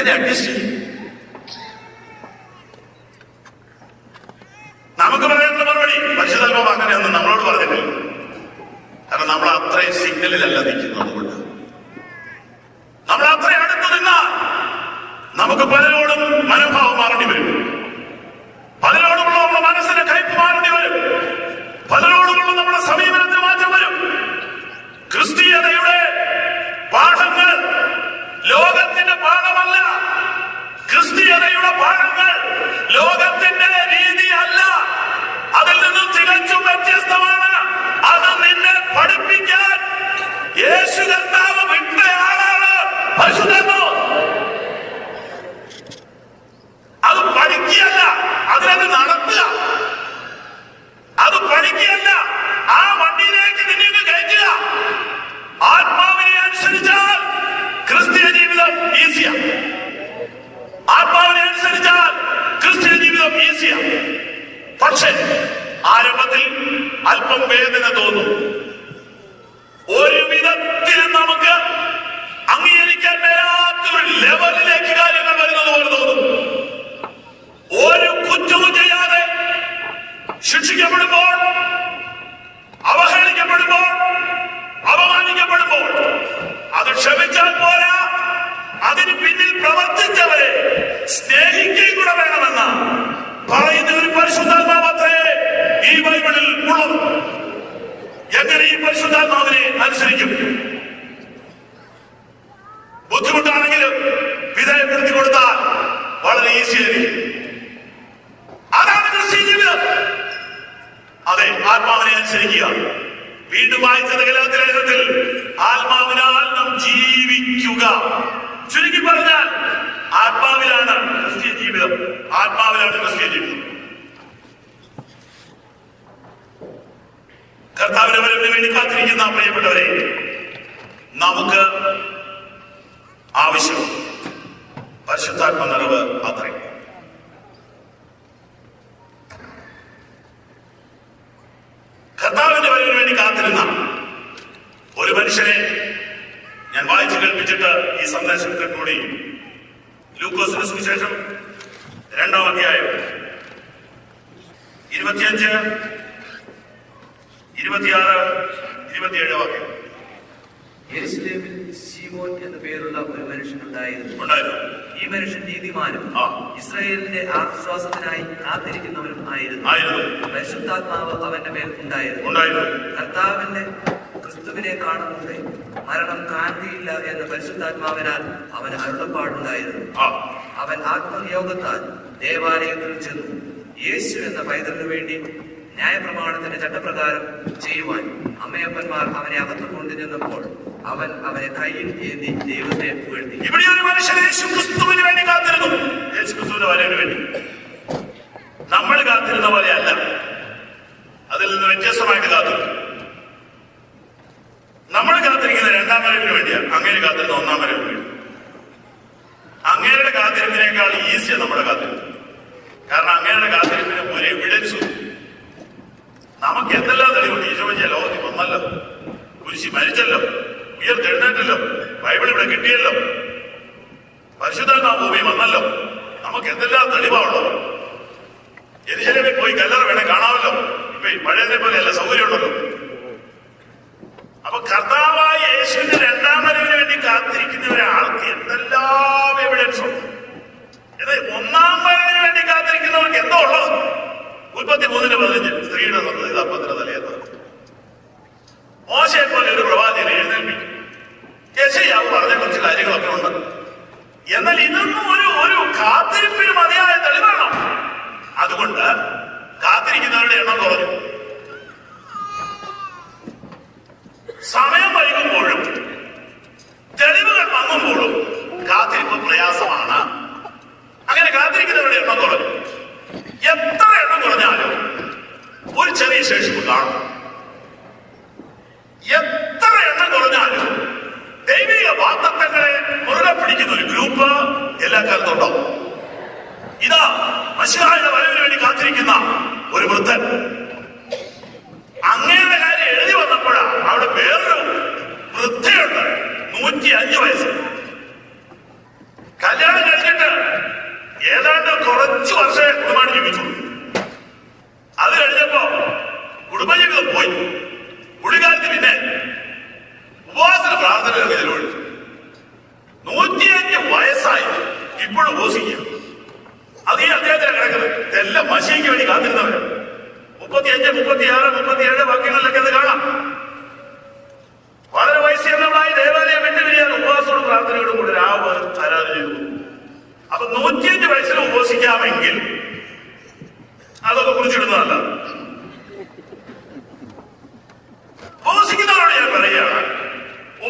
എങ്ങനെ അഡ്ജസ്റ്റ് ചെയ്യും നമുക്ക് പറയാനുള്ള മറുപടി പരിശുദ്ധൽപ്പം അങ്ങനെയൊന്നും നമ്മളോട് പറഞ്ഞിട്ടില്ല കാരണം നമ്മൾ അത്രയും സിഗ്നലിലല്ല നിൽക്കുന്നത് അതുകൊണ്ട് നമ്മൾ അത്രയും അടുത്ത് നിന്നാൽ നമുക്ക് പലരോടും മനോഭാവം മാറേണ്ടി വരും പലരോടുമുള്ള നമ്മുടെ മനസ്സിന്റെ കയ്പ് മാറേണ്ടി വരും പലരോടുമുള്ള നമ്മുടെ സമീപനത്തിൽ മാറ്റം വരും ക്രിസ്തീയതയുടെ പാഠങ്ങൾ ലോകത്തിന്റെ പാഠമല്ല ക്രിസ്തീയതയുടെ പാഠങ്ങൾ ലോകത്തിന്റെ രീതി അല്ല അതിൽ നിന്നും തികച്ചും വ്യത്യസ്തമാണ് അത് നിന്നെ പഠിപ്പിക്കാൻ യേശു കർത്താവ് വിട്ടയാളാണ് പരിശുദ്ധമോ അത് പഠിക്കുകയല്ല അതിനത് നടത്തുക അത് പഠിക്കുകയല്ല ആ വണ്ടിയിലേക്ക് നിന്നെ കയറ്റുക ആത്മാവിനെ അനുസരിച്ചാൽ ക്രിസ്തീയ ജീവിതം ഈസിയാ ആത്മാവിനെ അനുസരിച്ചാൽ ക്രിസ്തീയ ജീവിതം ഈസിയാ പക്ഷേ ആരംഭത്തിൽ അല്പം വേദന തോന്നും ഒരു വിധത്തിലും നമുക്ക് അംഗീകരിക്കാൻ മേലാത്ത ഒരു ലെവലിലേക്ക് കാര്യങ്ങൾ വരുന്നത് പോലെ തോന്നും ഒരു കുറ്റവും ചെയ്യാതെ ശിക്ഷിക്കപ്പെടുമ്പോൾ അവഹേളിക്കപ്പെടുമ്പോൾ അപമാനിക്കപ്പെടുമ്പോൾ അത് ക്ഷമിച്ചാൽ പോരാ അതിന് പിന്നിൽ പ്രവർത്തിച്ചവരെ സ്നേഹിക്കുകയും കൂടെ വേണമെന്ന് പറയുന്ന ഒരു പരിശുദ്ധാത്മാവത്രേ ഈ ബൈബിളിൽ ഉള്ളത് എങ്ങനെ ഈ പരിശുദ്ധാത്മാവിനെ അനുസരിക്കും ബുദ്ധിമുട്ടാണെങ്കിലും വിധേയപ്പെടുത്തി കൊടുത്താൽ വളരെ ഈസി ആയിരിക്കും അതാണ് ക്രിസ്ത്യൻ ജീവിതം അതെ ആത്മാവിനെ അനുസരിക്കുക വീണ്ടും വായിച്ചത് കലാത്തിലേഖനത്തിൽ ആത്മാവിനാൽ നാം ജീവിക്കുക ചുരുക്കി പറഞ്ഞാൽ ആത്മാവിലാണ് ക്രിസ്ത്യൻ ജീവിതം ആത്മാവിലാണ് ക്രിസ്ത്യൻ ജീവിതം കർത്താവിന്റെ വരവിന് വേണ്ടി കാത്തിരിക്കുന്ന പ്രിയപ്പെട്ടവരെ നമുക്ക് ആവശ്യം പരിശുദ്ധാത്മ നിറവ് അത്രയും കർത്താവിന്റെ വരവിന് വേണ്ടി കാത്തിരുന്ന ഒരു മനുഷ്യനെ ഞാൻ വായിച്ചു കേൾപ്പിച്ചിട്ട് ഈ സന്ദേശം കൂടി ലൂക്കോസിന് സുവിശേഷം രണ്ടാം അധ്യായം ഇരുപത്തിയഞ്ച് ഇരുപത്തിയാറ് ഇരുപത്തിയേഴ് വാക്യം യെരുശലേമിൽ ശീമോൻ എന്ന പേരുള്ള ഒരു മനുഷ്യനുണ്ടായിരുന്നു ഉണ്ടായിരുന്നു ഈ മനുഷ്യൻ നീതിമാനും ആ. ഇസ്രായേലിന്റെ ആശ്വാസത്തിനായി കാത്തിരിക്കുന്നവനും ആയിരുന്നു ആയിരുന്നു പരിശുദ്ധാത്മാവ് അവന്റെ മേൽ ഉണ്ടായിരുന്നു ഉണ്ടായിരുന്നു കർത്താവിന്റെ ക്രിസ്തുവിനെ കാണുന്നുണ്ട് മരണം കാന്തിയില്ല എന്ന പരിശുദ്ധാത്മാവിനാൽ അവന് അരുളപ്പാടുണ്ടായിരുന്നു ആ അവൻ ആത്മനിയോഗത്താൽ ദേവാലയത്തിൽ ചെന്നു യേശു എന്ന പൈതലിനു വേണ്ടി ന്യായപ്രമാണത്തിന്റെ ചട്ടപ്രകാരം ചെയ്യുവാൻ അമ്മയപ്പന്മാർ അവനെ അകത്തു കൊണ്ടുചെന്നപ്പോൾ അവൻ അവനെ കയ്യിൽ ഏന്തി ദൈവത്തെ പുകഴ്ത്തി ഇവിടെ ഒരു മനുഷ്യൻ യേശു ക്രിസ്തുവിന് വേണ്ടി കാത്തിരുന്നു യേശു ക്രിസ്തുവിന്റെ വരവിന് വേണ്ടി നമ്മൾ കാത്തിരുന്ന പോലെയല്ല അതിൽ നിന്ന് വ്യത്യസ്തമായിട്ട് കാത്തിരുന്നു നമ്മൾ കാത്തിരിക്കുന്ന രണ്ടാം വരവിന് വേണ്ടിയാണ് അങ്ങനെ കാത്തിരുന്ന ഒന്നാം വരവിന് വേണ്ടി അങ്ങയുടെ കാത്തിരിപ്പിനേക്കാൾ ഈസിയാണ് നമ്മുടെ കാത്തിരിപ്പ് കാരണം അങ്ങയുടെ കാത്തിരിപ്പിന് ഒരു എവിഡൻസ് നമുക്ക് എന്തെല്ലാം തെളിവുണ്ട് ഈശോമിച്ച ലോകത്തിൽ വന്നല്ലോ കുരിശി മരിച്ചല്ലോ ഉയർത്തെഴുന്നേറ്റല്ലോ ബൈബിൾ ഇവിടെ കിട്ടിയല്ലോ പരിശുദ്ധാത്മാ ഭൂമി വന്നല്ലോ നമുക്ക് എന്തെല്ലാം തെളിവാണുള്ളത് എരിശലമിൽ പോയി കല്ലറ വേണേ കാണാമല്ലോ ഇപ്പൊ ഈ പഴയതിനെ പോലെയല്ല സൗകര്യമുണ്ടല്ലോ അപ്പൊ കർത്താവായ യേശുവിന്റെ രണ്ടാം വരവിന് വേണ്ടി കാത്തിരിക്കുന്ന ഒരാൾക്ക് എന്തെല്ലാം എവിഡൻസ് ഉണ്ട് എന്നാൽ ഒന്നാം വരവിന് വേണ്ടി കാത്തിരിക്കുന്നവർക്ക് എന്തോ ഉള്ളത് ഉൽപ്പത്തി മൂന്നിന് പതിനഞ്ച് സ്ത്രീയുടെ സന്തതി അപ്പത്തിന് തലയെന്ന് മോശയെ പോലെ ഒരു പ്രവാചകനെ എഴുന്നേൽപ്പിക്കും യശയാവ് പറഞ്ഞ കുറച്ച് കാര്യങ്ങളൊക്കെ ഉണ്ട് എന്നാൽ ഇതൊന്നും ഒരു ഒരു കാത്തിരിപ്പിന് മതിയായ തെളിവാണോ അതുകൊണ്ട് കാത്തിരിക്കുന്നവരുടെ എണ്ണം കുറഞ്ഞു സമയം വൈകുമ്പോഴും തെളിവുകൾ മങ്ങുമ്പോഴും കാത്തിരിപ്പ് പ്രയാസമാണ് അങ്ങനെ കാത്തിരിക്കുന്നവരുടെ എണ്ണം കുറഞ്ഞു എത്ര എണ്ണം കുറഞ്ഞാലും ഒരു ചെറിയ ശേഷിപ്പ് കാണും എത്ര എണ്ണം കുറഞ്ഞാലും ദൈവിക വാഗ്ദത്തങ്ങളെ മുറുകെ പിടിക്കുന്ന ഒരു ഗ്രൂപ്പ് എല്ലാ കാലത്തും ഉണ്ടാവും ഇതാ മഷിഹായുടെ വരവിന് വേണ്ടി കാത്തിരിക്കുന്ന ഒരു വൃദ്ധൻ അങ്ങയുടെ കാര്യം എഴുതി വന്നപ്പോഴാ അവിടെ വേറൊരു വൃദ്ധയുണ്ട് നൂറ്റി അഞ്ച് വയസ്സ് കല്യാണം കഴിഞ്ഞ്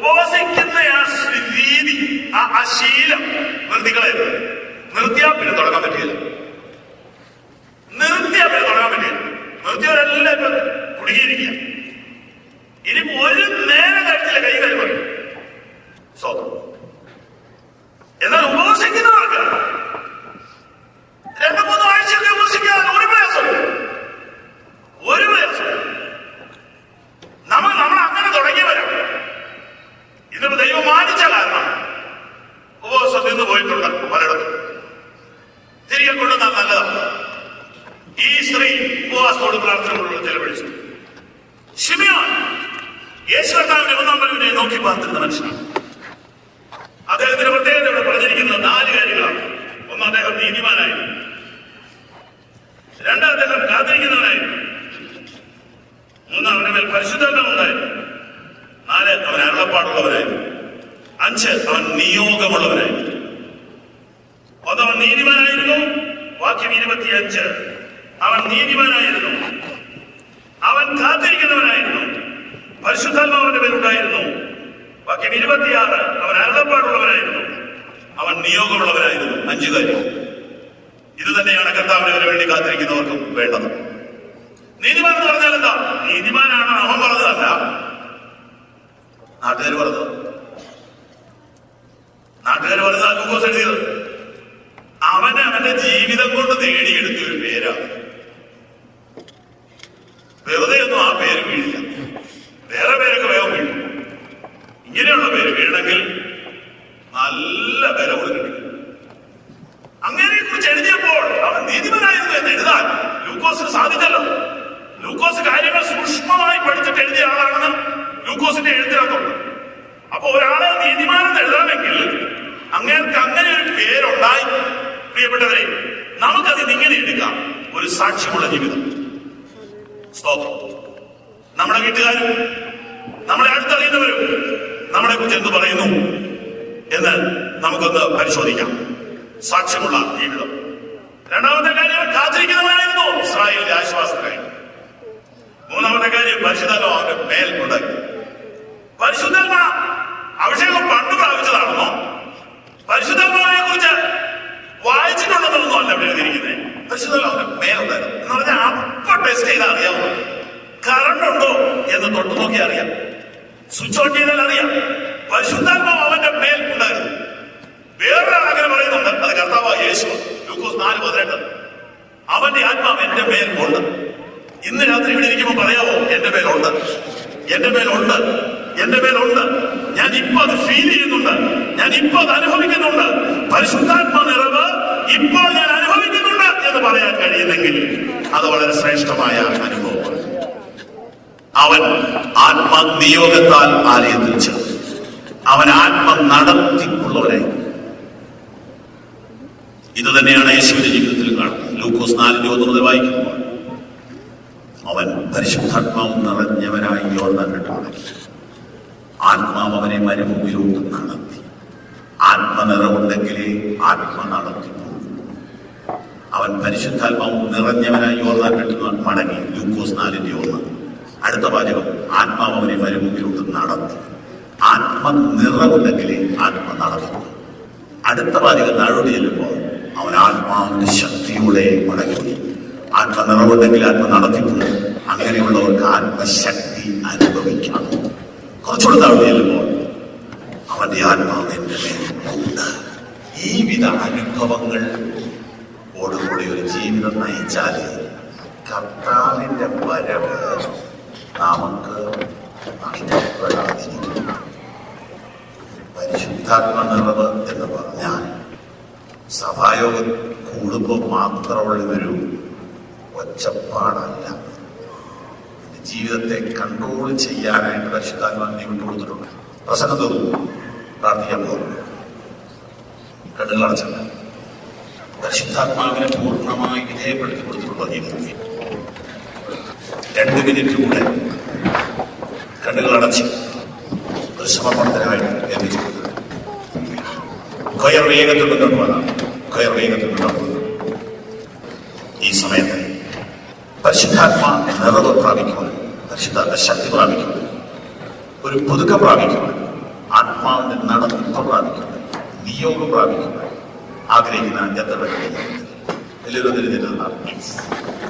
ഉപവസിക്കുന്ന ആ രീതി ആ ആ ശീലം നിർത്തിക്കളയരുത് നിർത്തിയാ പിന്നെ തുടങ്ങാൻ പറ്റില്ല നിർത്തിയാ പിന്നെ തുടങ്ങാൻ പറ്റില്ല നിർത്തിയവരെല്ലാം ഇപ്പൊ കുടുങ്ങിയിരിക്കുക ഇനി ഒരു നേരം കഴിച്ചില്ല കൈ കഴിവ് സ്വന്തം എന്നാൽ ഉപവസിക്കുന്നവർക്ക് രണ്ടു മൂന്ന് ആഴ്ചയൊക്കെ ഉപവസിക്കാൻ ഒരു പ്രയാസം ഒരു പ്രയാസം നമ്മൾ നമ്മൾ അങ്ങനെ തുടങ്ങിയവരാണ് ഇതിപ്പോ ദൈവം മാനിച്ച കാരണം ഉപവാസം നിന്ന് പോയിട്ടുണ്ട് പലയിടത്തും തിരികെ കൊണ്ടുവന്നാൽ നല്ലതാണ് ഈ സ്ത്രീ ഉപവാസത്തോട് പ്രാർത്ഥനകളോട് ചെലവഴിച്ചു ഷിമിയോൻ യേശു കർത്താവിന്റെ ഒന്നാം പലവിനെ നോക്കി പാർത്തിരുന്ന മനുഷ്യനാണ് അദ്ദേഹത്തിന്റെ പ്രത്യേകത ഇവിടെ പറഞ്ഞിരിക്കുന്നത് നാല് കാര്യങ്ങളാണ് ഒന്ന് അദ്ദേഹം നീതിമാനായിരുന്നു രണ്ട് അദ്ദേഹം കാത്തിരിക്കുന്നവനായിരുന്നു മൂന്ന് അവന്റെ മേൽ പരിശുദ്ധം ഉണ്ടായിരുന്നു നാല് അവൻ അരുളപ്പാടുള്ളവനായിരുന്നു അഞ്ച് അവൻ നിയോഗമുള്ളവനായിരുന്നു ഒന്ന് അവൻ നീതിമാനായിരുന്നു വാക്യം ഇരുപത്തിയഞ്ച് അവൻ നീതിമാനായിരുന്നു അവൻ കാത്തിരിക്കുന്നവനായിരുന്നു പരിശുദ്ധാത്മാവിന്റെ പേരുണ്ടായിരുന്നു വാക്യം ഇരുപത്തിയാറ് അവൻ അരുളപ്പാടുള്ളവനായിരുന്നു അവൻ നിയോഗമുള്ളവനായിരുന്നു അഞ്ചു കാര്യം ഇത് തന്നെയാണ് കർത്താവിനെ വരെ വേണ്ടി കാത്തിരിക്കുന്നവർക്കും വേണ്ടത് നീതിമാൻ എന്ന് പറഞ്ഞാൽ എന്താ നീതിമാനാണ് അവൻ പറഞ്ഞതല്ല നാട്ടുകാർ പറഞ്ഞത് നാട്ടുകാർ പറഞ്ഞത് ലൂക്കോസ് എഴുതിയത് അവന് അവന്റെ ജീവിതം കൊണ്ട് നേടിയെടുത്ത ഒരു പേരാണ് വെറുതെ ഒന്നും ആ പേര് വീഴില്ല വേറെ പേരൊക്കെ വേഗം വീഴും ഇങ്ങനെയുള്ള പേര് വീഴണമെങ്കിൽ നല്ല വില കൊടുക്കണമെങ്കിൽ അങ്ങനെ കുറിച്ച് എഴുതിയപ്പോൾ അവൻ നീതിമാനായിരുന്നു എന്ന് എഴുതാൻ ലൂക്കോസിന് സാധിച്ചല്ലോ ലൂക്കോസ് കാര്യങ്ങൾ സൂക്ഷ്മമായി പഠിച്ചിട്ട് എഴുതിയ ആളാണെന്ന് ലൂക്കോസിന്റെ എഴുത്തിനകത്തുണ്ട് അപ്പൊ ഒരാളെ നീതിമാനെന്ന് എഴുതാമെങ്കിൽ അങ്ങേർക്ക് അങ്ങനെ ഒരു പേരുണ്ടായി പ്രിയപ്പെട്ടവരെ നമുക്കത് ഇങ്ങനെ എടുക്കാം ഒരു സാക്ഷ്യമുള്ള ജീവിതം സ്തോത്രം നമ്മുടെ വീട്ടുകാരും നമ്മളെ അടുത്തറിയുന്നവരും നമ്മളെ കുറിച്ച് എന്ത് പറയുന്നു എന്ന് നമുക്കൊന്ന് പരിശോധിക്കാം സാക്ഷ്യമുള്ള ജീവിതം രണ്ടാമത്തെ കാര്യം കാത്തിരിക്കുന്നവനായിരുന്നു ഇസ്രായേലിന്റെ ആശ്വാസത്തിനായി മൂന്നാമത്തെ കാര്യം പരിശുദ്ധാത്മ അവന്റെ മേൽ ഉണ്ടായി പരിശുദ്ധാത്മ അഭിഷേകം പണ്ട് പ്രാപിച്ചതാണെന്നോ പരിശുദ്ധാത്മാവിനെ കുറിച്ച് വായിച്ചിട്ടുണ്ടെന്നൊന്നും അല്ല ഇവിടെ എഴുതിയിരിക്കുന്നത് പരിശുദ്ധാത്മ അവന്റെ മേലുണ്ടായിരുന്നു എന്ന് പറഞ്ഞാൽ അപ്പൊ ടെസ്റ്റ് ചെയ്താൽ അറിയാമോ കറണ്ട് ഉണ്ടോ എന്ന് തൊട്ട് നോക്കി അറിയാം സ്വിച്ച് ഓൺ ചെയ്താൽ അറിയാം പരിശുദ്ധാത്മാവ് അവന്റെ മേൽ ഉണ്ടായിരുന്നു വേറൊരാൾ അങ്ങനെ പറയുന്നുണ്ട് അത് കർത്താവ് യേശു ലൂക്കോസ് നാല് പതിനെട്ട് അവന്റെ ആത്മാവ് എന്റെ മേൽ ഉണ്ട് ഇന്ന് രാത്രി ഇവിടെ ഇരിക്കുമ്പോൾ പറയാവോ എന്റെ മേലുണ്ട് എന്റെ മേലുണ്ട് എന്റെ മേലുണ്ട് ഞാൻ ഇപ്പൊ അത് ഫീൽ ചെയ്യുന്നുണ്ട് ഞാൻ ഇപ്പൊ അത് അനുഭവിക്കുന്നുണ്ട് പരിശുദ്ധാത്മ നിറവ് ഇപ്പോൾ ഞാൻ അനുഭവിക്കുന്നുണ്ട് എന്ന് പറയാൻ കഴിയുന്നെങ്കിൽ അത് വളരെ ശ്രേഷ്ഠമായ അനുഭവമാണ് അവൻ ആത്മനിയോഗത്താൽ ആലയത്തിൽ ചെന്നു അവൻ ആത്മ നടത്തിപ്പുള്ളവരായി ഇത് തന്നെയാണ് യേശുവിന്റെ ജീവിതത്തിൽ കാണുന്നത് ലൂക്കോസ് നാലിന്റെ ഒന്ന് മുതൽ വായിക്കുമ്പോൾ അവൻ പരിശുദ്ധാത്മാവ് നിറഞ്ഞവനായി യോർദാൻ കെട്ടുമുടക്കി ആത്മാവ് അവനെ മരുഭൂമിയിലോട്ട് നടത്തി ആത്മനിറവുണ്ടെങ്കിലേ ആത്മ നടത്തി അവൻ പരിശുദ്ധാത്മാവ് നിറഞ്ഞവനായി യോർദാൻ കെട്ടുന്ന മടങ്ങി ലൂക്കോസ് നാലിന്റെ ഒന്ന് അടുത്ത പാചകം ആത്മാവ് അവനെ മരുഭൂമിയിലോട്ട് നടത്തി ആത്മ നിറവുണ്ടെങ്കിലേ ആത്മ നടത്തുന്നു അടുത്ത പാചകം താഴോട്ട് ചെല്ലുമ്പോൾ അവൻ ആത്മാവിന്റെ ശക്തിയോടെ മടങ്ങി ആത്മ നിറവുണ്ടെങ്കിൽ ആത്മ നടത്തിപ്പുണ്ട് അങ്ങനെയുള്ളവർക്ക് ആത്മശക്തി അനുഭവിക്കണം കുറച്ചുകൂടെ താഴോട്ട് ചെല്ലുമ്പോൾ അവന്റെ ആത്മാവ് എന്റെ മേലുണ്ട് ഈ വിധ അനുഭവങ്ങൾ ഓടുകൂടി ഒരു ജീവിതം നയിച്ചാല് കർത്താവിന്റെ വരവ് നമുക്ക് നഷ്ടപ്പെടാതിരിക്കും പരിശുദ്ധാത്മ നിറവ് എന്ന് പറഞ്ഞാൽ സഭായോഗം കൂടുമ്പോൾ മാത്രമുള്ള ഒരു ഒച്ചപ്പാടല്ല ജീവിതത്തെ കൺട്രോൾ ചെയ്യാനായിട്ട് പരിശുദ്ധാത്മാവിനെ വിട്ടു കൊടുത്തിട്ടുണ്ട് പ്രസംഗം തോന്നുന്നു പ്രാർത്ഥിക്കാൻ പോകുന്നു കണ്ണുകളടച്ചല്ല പരിശുദ്ധാത്മാവിനെ പൂർണ്ണമായി വിധേയപ്പെടുത്തി കൊടുത്തിട്ടുള്ള ജീവിതത്തിൽ രണ്ട് മിനിറ്റ് കൂടെ കണ്ണുകളടച്ച് ഒരു സമർപ്പണത്തിനായിട്ട് എത്തിച്ചു കൊയർ വേഗത്തിൽ മുന്നോട്ട് വരാം കൊയർ വേഗത്തിൽ മുന്നോട്ട് വരാം ഈ സമയത്ത് പരിശുദ്ധാത്മ നിറവ് പ്രാപിക്കുവാൻ പരിശുദ്ധാത്മ ശക്തി പ്രാപിക്കുവാൻ ഒരു പുതുക്കം പ്രാപിക്കുവാൻ ആത്മാവിന്റെ നടത്തിപ്പ് പ്രാപിക്കുന്നത് നിയോഗം പ്രാപിക്കുന്നത് ആഗ്രഹിക്കുന്ന എത്ര പേരുടെ എല്ലാവരും തിരിഞ്ഞിരുന്നാണ് പ്ലീസ്